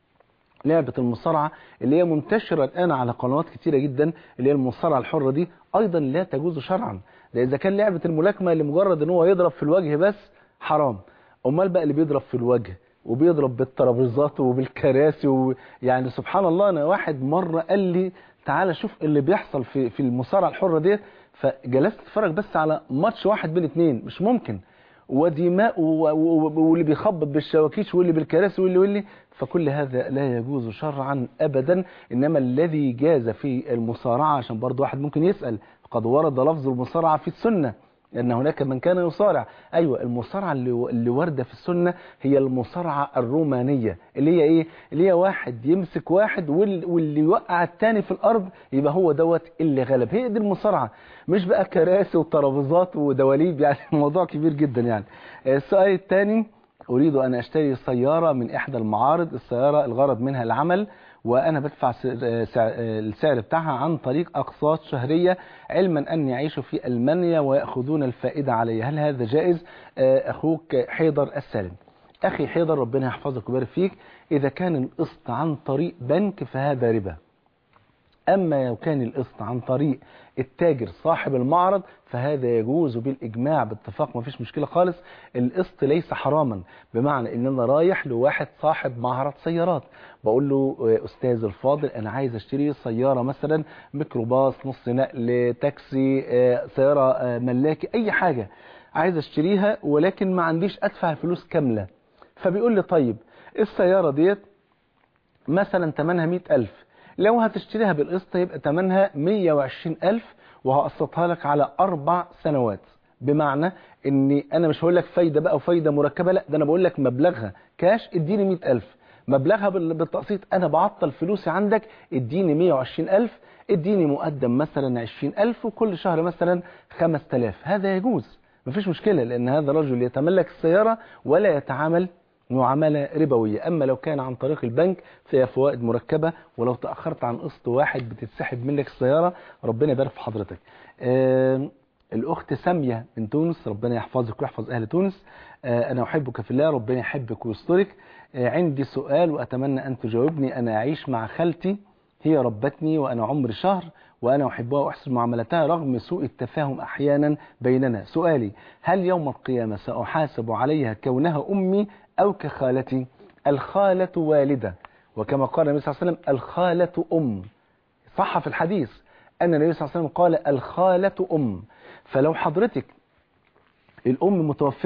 لعبة المصارعة اللي هي منتشرة الآن على قنوات كتيرة جدا اللي هي المصارعة الحرة دي أيضا لا تجوز شرعا ده إذا كان لعبة الملاكمة لمجرد إن هو يضرب في الوجه بس حرام أمال بقى اللي بيضرب في الوجه وبيضرب بالترابيزات وبالكراسي و... يعني سبحان الله أنا واحد مرة قال لي تعالى شوف اللي بيحصل في في المصارعة الحرة ديت فجلست اتفرج بس على ماتش واحد بين اتنين مش ممكن ودماء و- و- واللي بيخبط بالشواكيش واللي بالكراسي واللي واللي فكل هذا لا يجوز شرعا ابدا انما الذي جاز في المصارعه عشان برضه واحد ممكن يسال قد ورد لفظ المصارعه في السنه لأن هناك من كان يصارع أيوة المصارعة اللي, اللي واردة في السنة هي المصارعة الرومانية اللي هي إيه اللي هي واحد يمسك واحد وال- واللي يوقع التاني في الأرض يبقى هو دوت اللي غلب هي دي المصارعة مش بقى كراسي وترابيزات ودواليب يعني الموضوع كبير جدا يعني السؤال الثاني أريد أن أشتري سيارة من إحدى المعارض السيارة الغرض منها العمل وأنا بدفع س- سع- السعر بتاعها عن طريق أقساط شهرية علما أني أعيش في ألمانيا ويأخذون الفائدة علي هل هذا جائز آه، أخوك حيدر السالم أخي حيدر ربنا يحفظك ويبارك فيك إذا كان القسط عن طريق بنك فهذا ربا أما لو كان القسط عن طريق التاجر صاحب المعرض فهذا يجوز بالإجماع باتفاق ما فيش مشكلة خالص القسط ليس حراما بمعنى إن أنا رايح لواحد صاحب معرض سيارات بقول له آه، أستاذ الفاضل أنا عايز أشتري سيارة مثلا ميكروباص نص نقل تاكسي آه، سيارة آه، ملاكي أي حاجة عايز أشتريها ولكن ما عنديش أدفع فلوس كاملة فبيقول لي طيب السيارة ديت مثلا تمنها مئة ألف لو هتشتريها بالقسط يبقى تمنها مية وعشرين ألف وهقسطها لك على أربع سنوات بمعنى اني انا مش هقول لك فايده بقى وفايده مركبه لا ده انا بقول لك مبلغها كاش اديني 100000 مبلغها بال- بالتقسيط انا بعطل فلوسي عندك اديني 120000 اديني مقدم مثلا 20000 وكل شهر مثلا 5000 هذا يجوز مفيش مشكله لان هذا رجل يتملك السياره ولا يتعامل معاملة ربوية أما لو كان عن طريق البنك فهي فوائد مركبة ولو تأخرت عن قسط واحد بتتسحب منك السيارة ربنا يبارك في حضرتك آم، الأخت سامية من تونس ربنا يحفظك ويحفظ أهل تونس آه، أنا أحبك في الله ربنا يحبك ويسترك آه، عندي سؤال وأتمنى أن تجاوبني أنا أعيش مع خالتي هي ربتني وأنا عمري شهر وأنا أحبها وأحسن معاملتها رغم سوء التفاهم أحيانا بيننا سؤالي هل يوم القيامة سأحاسب عليها كونها أمي أو كخالتي الخالة والدة وكما قال النبي صلى الله عليه وسلم الخالة أم صح في الحديث أن النبي صلى الله عليه وسلم قال الخالة أم فلو حضرتك الأم متوفية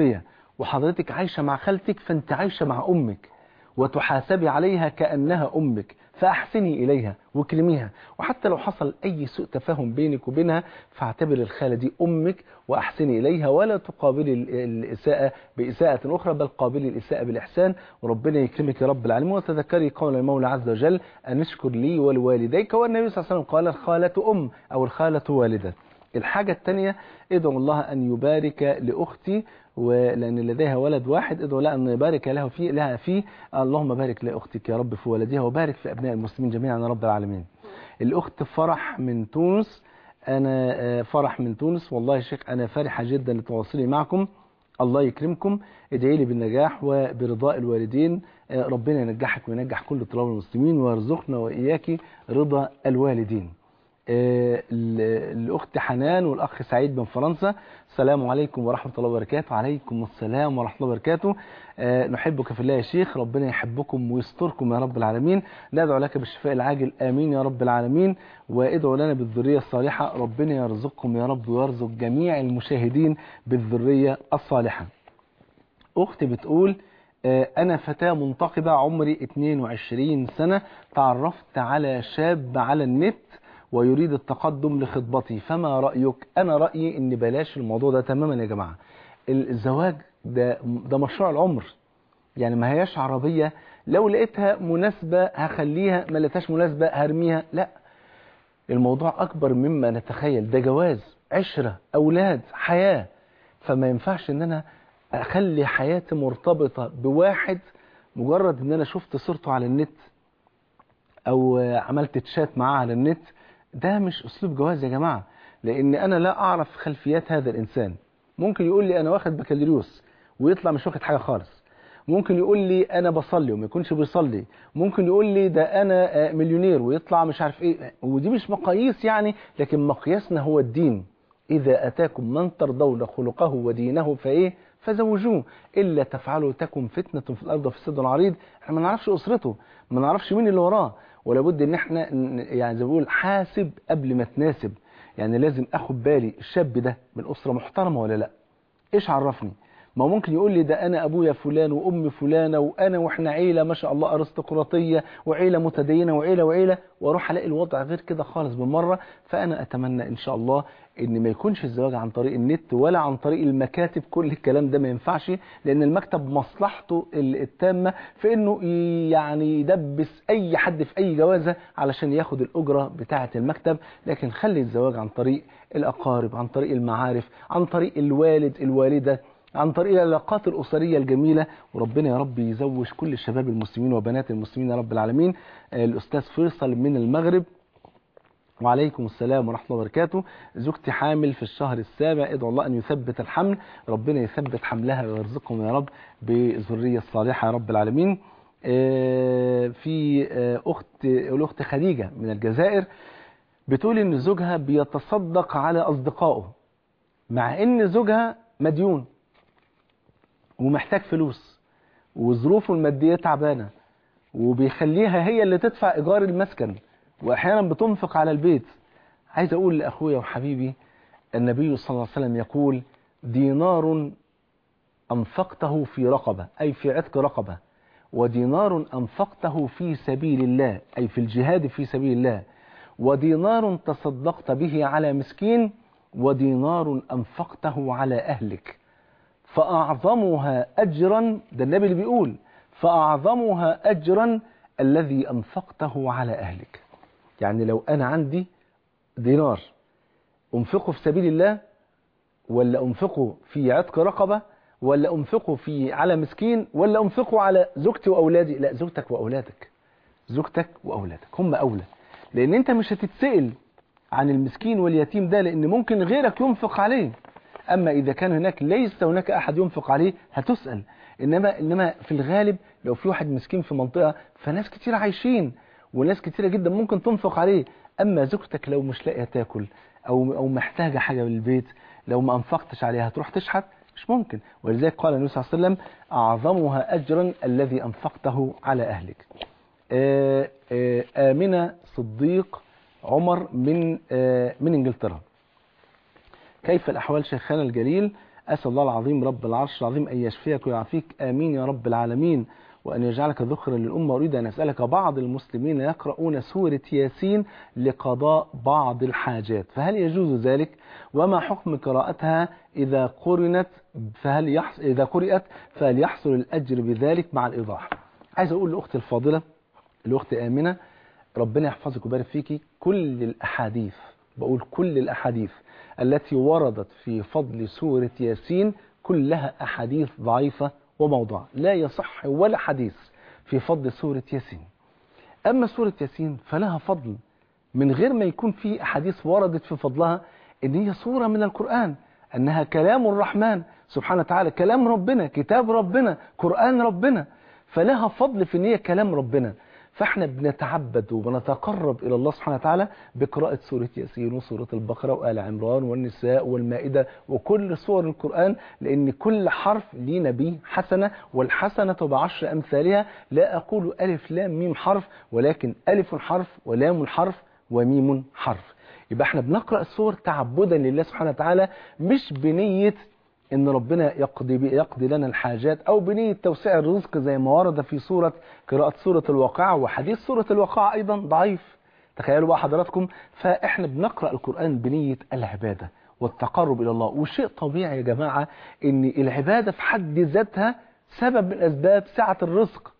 وحضرتك عايشة مع خالتك فانت عايشة مع أمك وتحاسبي عليها كأنها أمك فأحسني إليها واكرميها وحتى لو حصل أي سوء تفاهم بينك وبينها فاعتبر الخالة دي أمك وأحسني إليها ولا تقابلي ال- الإساءة بإساءة أخرى بل قابلي الإساءة بالإحسان وربنا يكرمك يا رب العالمين وتذكري قول المولى عز وجل أن اشكر لي ولوالديك والنبي صلى الله عليه وسلم قال الخالة أم أو الخالة والدة الحاجة الثانية ادعو الله أن يبارك لأختي ولأن لديها ولد واحد ادعو الله أن يبارك له فيه لها فيه اللهم بارك لأختك يا رب في ولدها وبارك في أبناء المسلمين جميعا يا رب العالمين الأخت فرح من تونس أنا آه، فرح من تونس والله يا شيخ أنا فرحة جدا لتواصلي معكم الله يكرمكم ادعي لي بالنجاح وبرضاء الوالدين آه، ربنا ينجحك وينجح كل طلاب المسلمين ويرزقنا وإياك رضا الوالدين آه، ال- الأخت حنان والأخ سعيد من فرنسا السلام عليكم ورحمة الله وبركاته وعليكم السلام ورحمة الله وبركاته آه، نحبك في الله يا شيخ ربنا يحبكم ويستركم يا رب العالمين ندعو لك بالشفاء العاجل آمين يا رب العالمين وادعو لنا بالذرية الصالحة ربنا يرزقكم يا رب ويرزق جميع المشاهدين بالذرية الصالحة أختي بتقول آه، أنا فتاة منتقبة عمري 22 سنة تعرفت على شاب على النت ويريد التقدم لخطبتي فما رأيك أنا رأيي إن بلاش الموضوع ده تماما يا جماعة الزواج ده, ده مشروع العمر يعني ما هياش عربية لو لقيتها مناسبة هخليها ما لقيتهاش مناسبة هرميها لا الموضوع أكبر مما نتخيل ده جواز عشرة أولاد حياة فما ينفعش إن أنا أخلي حياتي مرتبطة بواحد مجرد إن أنا شفت صورته على النت أو عملت تشات معاه على النت ده مش أسلوب جواز يا جماعة لأن أنا لا أعرف خلفيات هذا الإنسان ممكن يقول لي أنا واخد بكالوريوس ويطلع مش واخد حاجة خالص ممكن يقول لي انا بصلي وما يكونش بيصلي ممكن يقول لي ده انا آه، مليونير ويطلع مش عارف ايه ودي مش مقاييس يعني لكن مقياسنا هو الدين اذا اتاكم من ترضون خلقه ودينه فايه فزوجوه الا تفعلوا تكن فتنه في الارض وفساد عريض احنا ما نعرفش اسرته ما نعرفش مين اللي وراه ولا بد ان احنا ن- يعني زي ما بقول حاسب قبل ما تناسب يعني لازم اخد بالي الشاب ده من اسره محترمه ولا لا ايش عرفني ما ممكن يقول لي ده انا ابويا فلان وامي فلانه وانا واحنا عيله ما شاء الله ارستقراطيه وعيله متدينه وعيله وعيله واروح الاقي الوضع غير كده خالص بالمره فانا اتمنى ان شاء الله ان ما يكونش الزواج عن طريق النت ولا عن طريق المكاتب كل الكلام ده ما ينفعش لان المكتب مصلحته ال- التامه في انه ي- يعني يدبس اي حد في اي جوازه علشان ياخد الاجره بتاعه المكتب لكن خلي الزواج عن طريق الاقارب عن طريق المعارف عن طريق الوالد الوالده عن طريق العلاقات الأسرية الجميلة وربنا يا رب يزوج كل الشباب المسلمين وبنات المسلمين يا رب العالمين آه، الأستاذ فيصل من المغرب وعليكم السلام ورحمة الله وبركاته زوجتي حامل في الشهر السابع ادعو الله أن يثبت الحمل ربنا يثبت حملها ويرزقهم يا رب بذرية صالحة يا رب العالمين آه، في آه، أخت الأخت خديجة من الجزائر بتقول إن زوجها بيتصدق على أصدقائه مع إن زوجها مديون ومحتاج فلوس وظروفه المادية تعبانة وبيخليها هي اللي تدفع إيجار المسكن وأحيانا بتنفق على البيت عايز أقول لأخويا وحبيبي النبي صلى الله عليه وسلم يقول دينار أنفقته في رقبة أي في عتق رقبة ودينار أنفقته في سبيل الله أي في الجهاد في سبيل الله ودينار تصدقت به على مسكين ودينار أنفقته على أهلك فأعظمها أجرا ده النبي اللي بيقول فأعظمها أجرا الذي أنفقته على أهلك يعني لو أنا عندي دينار أنفقه في سبيل الله ولا أنفقه في عتق رقبة ولا أنفقه في على مسكين ولا أنفقه على زوجتي وأولادي لا زوجتك وأولادك زوجتك وأولادك هم أولى لأن أنت مش هتتسأل عن المسكين واليتيم ده لأن ممكن غيرك ينفق عليه أما إذا كان هناك ليس هناك أحد ينفق عليه هتسأل إنما, إنما في الغالب لو في واحد مسكين في منطقة فناس كتير عايشين وناس كتيرة جدا ممكن تنفق عليه أما زوجتك لو مش لاقية تاكل أو, أو محتاجة حاجة من البيت لو ما أنفقتش عليها هتروح تشحت مش ممكن ولذلك قال النبي صلى الله عليه وسلم أعظمها أجرا الذي أنفقته على أهلك آه، آه، آمنة صديق عمر من آه، من إنجلترا كيف الأحوال شيخنا الجليل أسأل الله العظيم رب العرش العظيم أن يشفيك ويعافيك آمين يا رب العالمين وأن يجعلك ذخرا للأمة أريد أن أسألك بعض المسلمين يقرؤون سورة ياسين لقضاء بعض الحاجات فهل يجوز ذلك وما حكم قراءتها إذا قرنت فهل يحص... إذا قرأت فهل يحصل الأجر بذلك مع الإيضاح عايز أقول لأختي الفاضلة الأخت آمنة ربنا يحفظك ويبارك فيكي كل الأحاديث بقول كل الأحاديث التي وردت في فضل سورة ياسين كلها أحاديث ضعيفة وموضوع لا يصح ولا حديث في فضل سورة ياسين أما سورة ياسين فلها فضل من غير ما يكون في أحاديث وردت في فضلها إن هي سورة من القرآن أنها كلام الرحمن سبحانه وتعالى كلام ربنا كتاب ربنا قرآن ربنا فلها فضل في ان هي كلام ربنا فاحنا بنتعبد وبنتقرب الى الله سبحانه وتعالى بقراءة سورة ياسين وسورة البقرة وآل عمران والنساء والمائدة وكل سور القرآن لان كل حرف ليه نبي حسنة والحسنة بعشر امثالها لا اقول الف لام ميم حرف ولكن الف حرف ولام حرف وميم حرف يبقى احنا بنقرأ السور تعبدا لله سبحانه وتعالى مش بنية ان ربنا يقضي يقضي لنا الحاجات او بنيه توسيع الرزق زي ما ورد في سوره قراءه سوره الواقعه وحديث سوره الواقعه ايضا ضعيف تخيلوا بقى حضراتكم فاحنا بنقرا القران بنيه العباده والتقرب الى الله وشيء طبيعي يا جماعه ان العباده في حد ذاتها سبب من اسباب سعه الرزق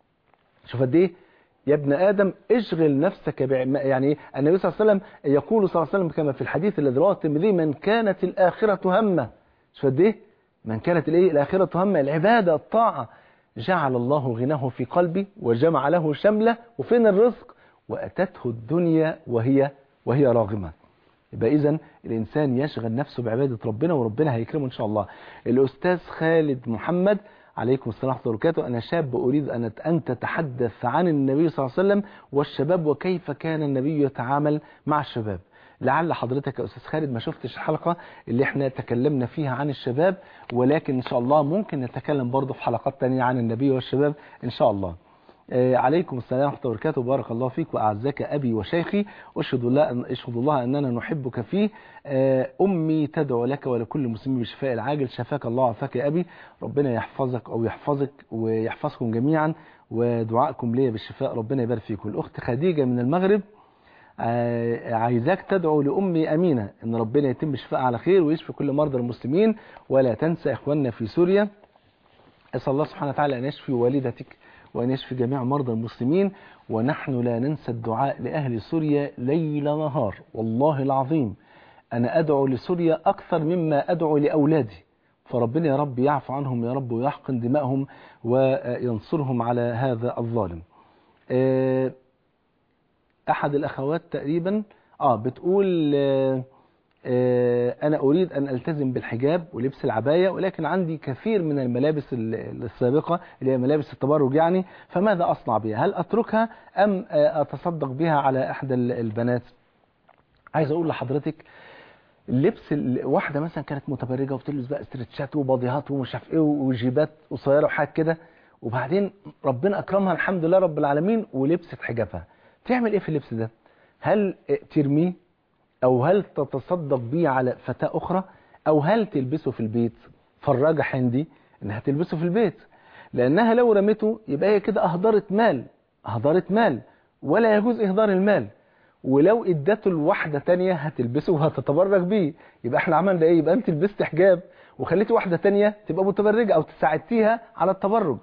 شوف قد ايه يا ابن آدم اشغل نفسك بعم... يعني النبي صلى الله عليه وسلم يقول صلى الله عليه وسلم كما في الحديث الذي رواه الترمذي من كانت الآخرة همه شوف قد ايه من كانت الايه الاخره همه العباده الطاعه جعل الله غناه في قلبي وجمع له شمله وفين الرزق واتته الدنيا وهي وهي راغمه يبقى اذا الانسان يشغل نفسه بعباده ربنا وربنا هيكرمه ان شاء الله الاستاذ خالد محمد عليكم السلام ورحمه الله وبركاته انا شاب اريد ان ان تتحدث عن النبي صلى الله عليه وسلم والشباب وكيف كان النبي يتعامل مع الشباب لعل حضرتك يا أستاذ خالد ما شفتش الحلقة اللي احنا تكلمنا فيها عن الشباب ولكن إن شاء الله ممكن نتكلم برضه في حلقات تانية عن النبي والشباب إن شاء الله آه عليكم السلام ورحمة الله وبركاته بارك الله فيك وأعزك أبي وشيخي أشهد الله, أن أشهد الله أننا نحبك فيه آه أمي تدعو لك ولكل مسلم بالشفاء العاجل شفاك الله وعافاك يا أبي ربنا يحفظك أو يحفظك ويحفظكم جميعا ودعائكم لي بالشفاء ربنا يبارك فيكم الأخت خديجة من المغرب عايزاك تدعو لأمي أمينة إن ربنا يتم شفاء على خير ويشفي كل مرضى المسلمين ولا تنسى إخواننا في سوريا أسأل الله سبحانه وتعالى أن يشفي والدتك وأن يشفي جميع مرضى المسلمين ونحن لا ننسى الدعاء لأهل سوريا ليل نهار والله العظيم أنا أدعو لسوريا أكثر مما أدعو لأولادي فربنا يا رب يعفو عنهم يا رب ويحقن دماءهم وينصرهم على هذا الظالم أه احد الاخوات تقريبا اه بتقول آه آه انا اريد ان التزم بالحجاب ولبس العباية ولكن عندي كثير من الملابس السابقة اللي هي ملابس التبرج يعني فماذا اصنع بها هل اتركها ام آه اتصدق بها على احدى البنات عايز اقول لحضرتك اللبس واحدة مثلا كانت متبرجة وبتلبس بقى استرتشات وباضيهات ومش عارف ايه وجيبات قصيرة وحاجات كده وبعدين ربنا اكرمها الحمد لله رب العالمين ولبست حجابها تعمل ايه في اللبس ده هل ترميه او هل تتصدق بيه على فتاة اخرى او هل تلبسه في البيت فالراجح عندي انها تلبسه في البيت لانها لو رمته يبقى هي كده اهدرت مال اهدرت مال ولا يجوز اهدار المال ولو ادته لواحدة تانية هتلبسه وهتتبرج بيه يبقى احنا عملنا ايه يبقى انت لبست حجاب وخليتي واحدة تانية تبقى متبرجة او تساعدتيها على التبرج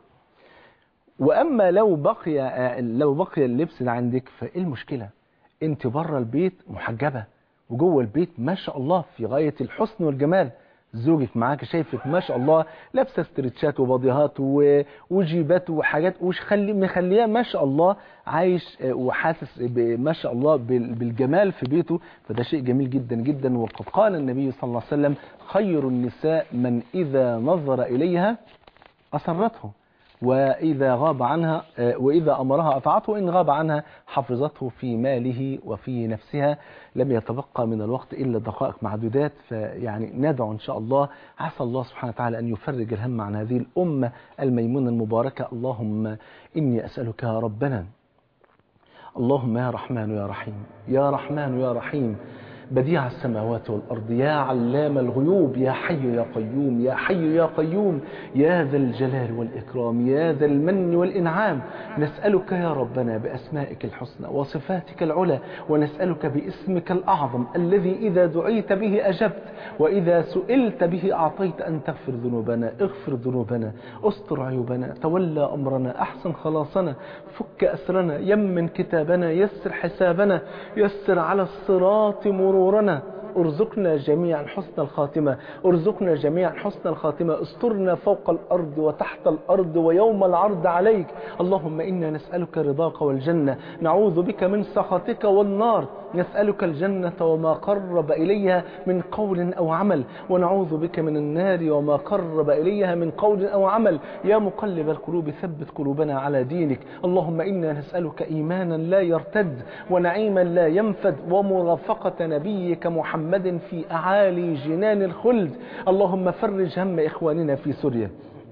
واما لو بقي لو بقي اللبس ده عندك فايه المشكله انت بره البيت محجبه وجوه البيت ما شاء الله في غايه الحسن والجمال زوجك معاك شايفك ما شاء الله لابسه استرتشات وباضيهات وجيبات وحاجات وش خلي مخلياه ما شاء الله عايش وحاسس ما شاء الله بالجمال في بيته فده شيء جميل جدا جدا وقد قال النبي صلى الله عليه وسلم خير النساء من اذا نظر اليها اسرته وإذا غاب عنها وإذا أمرها أطاعته وإن غاب عنها حفظته في ماله وفي نفسها لم يتبقى من الوقت إلا دقائق معدودات فيعني ندعو إن شاء الله عسى الله سبحانه وتعالى أن يفرج الهم عن هذه الأمة الميمونة المباركة اللهم إني أسألك يا ربنا اللهم يا رحمن يا رحيم يا رحمن يا رحيم بديع السماوات والأرض يا علام الغيوب يا حي يا قيوم يا حي يا قيوم يا ذا الجلال والإكرام يا ذا المن والإنعام نسألك يا ربنا بأسمائك الحسنى وصفاتك العلى ونسألك باسمك الأعظم الذي إذا دعيت به أجبت وإذا سئلت به أعطيت أن تغفر ذنوبنا اغفر ذنوبنا استر عيوبنا تولى أمرنا أحسن خلاصنا فك أسرنا يمن كتابنا يسر حسابنا يسر على الصراط مرورنا ارزقنا جميعا حسن الخاتمة ارزقنا جميعا حسن الخاتمة استرنا فوق الأرض وتحت الأرض ويوم العرض عليك اللهم إنا نسألك رضاك والجنة نعوذ بك من سخطك والنار نسألك الجنة وما قرب إليها من قول أو عمل ونعوذ بك من النار وما قرب إليها من قول أو عمل يا مقلب القلوب ثبت قلوبنا على دينك اللهم إنا نسألك إيمانا لا يرتد ونعيما لا ينفد ومرافقة نبيك محمد في أعالي جنان الخلد اللهم فرج هم إخواننا في سوريا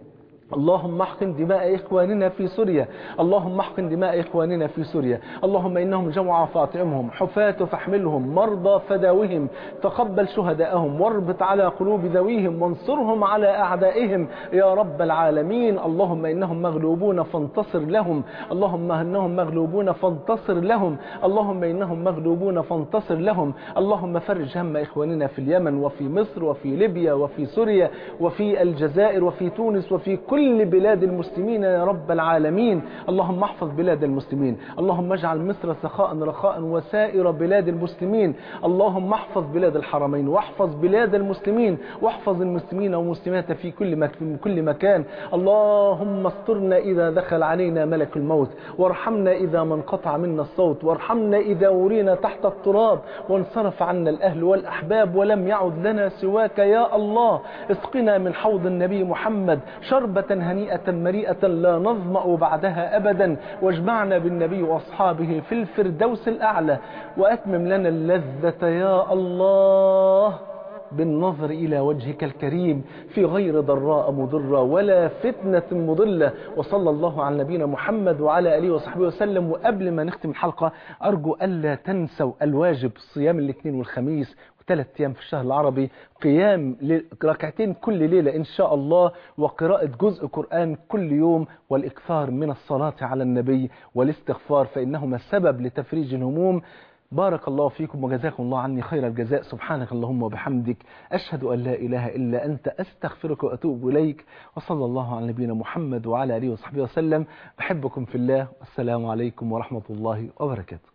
اللهم احقن دماء إخواننا في سوريا اللهم احقن دماء إخواننا في سوريا اللهم إنهم جوعى فاطعمهم حفاة فاحملهم مرضى فداوهم تقبل شهداءهم واربط على قلوب ذويهم وانصرهم على أعدائهم يا رب العالمين اللهم إنهم مغلوبون فانتصر لهم اللهم إنهم مغلوبون فانتصر لهم اللهم إنهم مغلوبون فانتصر لهم اللهم فرج هم إخواننا في اليمن وفي مصر وفي ليبيا وفي سوريا وفي الجزائر وفي تونس وفي كل كل بلاد المسلمين يا رب العالمين اللهم احفظ بلاد المسلمين اللهم اجعل مصر سخاء رخاء وسائر بلاد المسلمين اللهم احفظ بلاد الحرمين واحفظ بلاد المسلمين واحفظ المسلمين والمسلمات في كل مك... في كل مكان اللهم استرنا إذا دخل علينا ملك الموت وارحمنا إذا ما انقطع منا الصوت وارحمنا إذا ورينا تحت التراب وانصرف عنا الأهل والأحباب ولم يعد لنا سواك يا الله اسقنا من حوض النبي محمد شربة هنيئة مريئة لا نظمأ بعدها أبدا واجمعنا بالنبي وأصحابه في الفردوس الأعلى وأتمم لنا اللذة يا الله بالنظر إلى وجهك الكريم في غير ضراء مضرة ولا فتنة مضلة وصلى الله على نبينا محمد وعلى آله وصحبه وسلم وقبل ما نختم الحلقة أرجو ألا تنسوا الواجب صيام الاثنين والخميس ثلاث أيام في الشهر العربي قيام ركعتين كل ليلة إن شاء الله وقراءة جزء قرآن كل يوم والإكثار من الصلاة على النبي والاستغفار فإنهما سبب لتفريج الهموم بارك الله فيكم وجزاكم الله عني خير الجزاء سبحانك اللهم وبحمدك أشهد أن لا إله إلا أنت أستغفرك وأتوب إليك وصلى الله على نبينا محمد وعلى آله وصحبه وسلم بحبكم في الله والسلام عليكم ورحمة الله وبركاته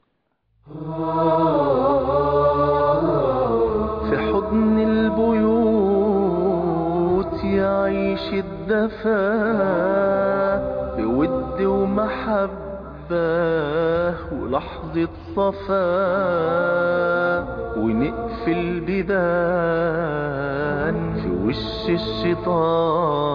في حضن البيوت يعيش الدفا بود ومحبة ولحظة صفا ونقفل بيبان في وش الشيطان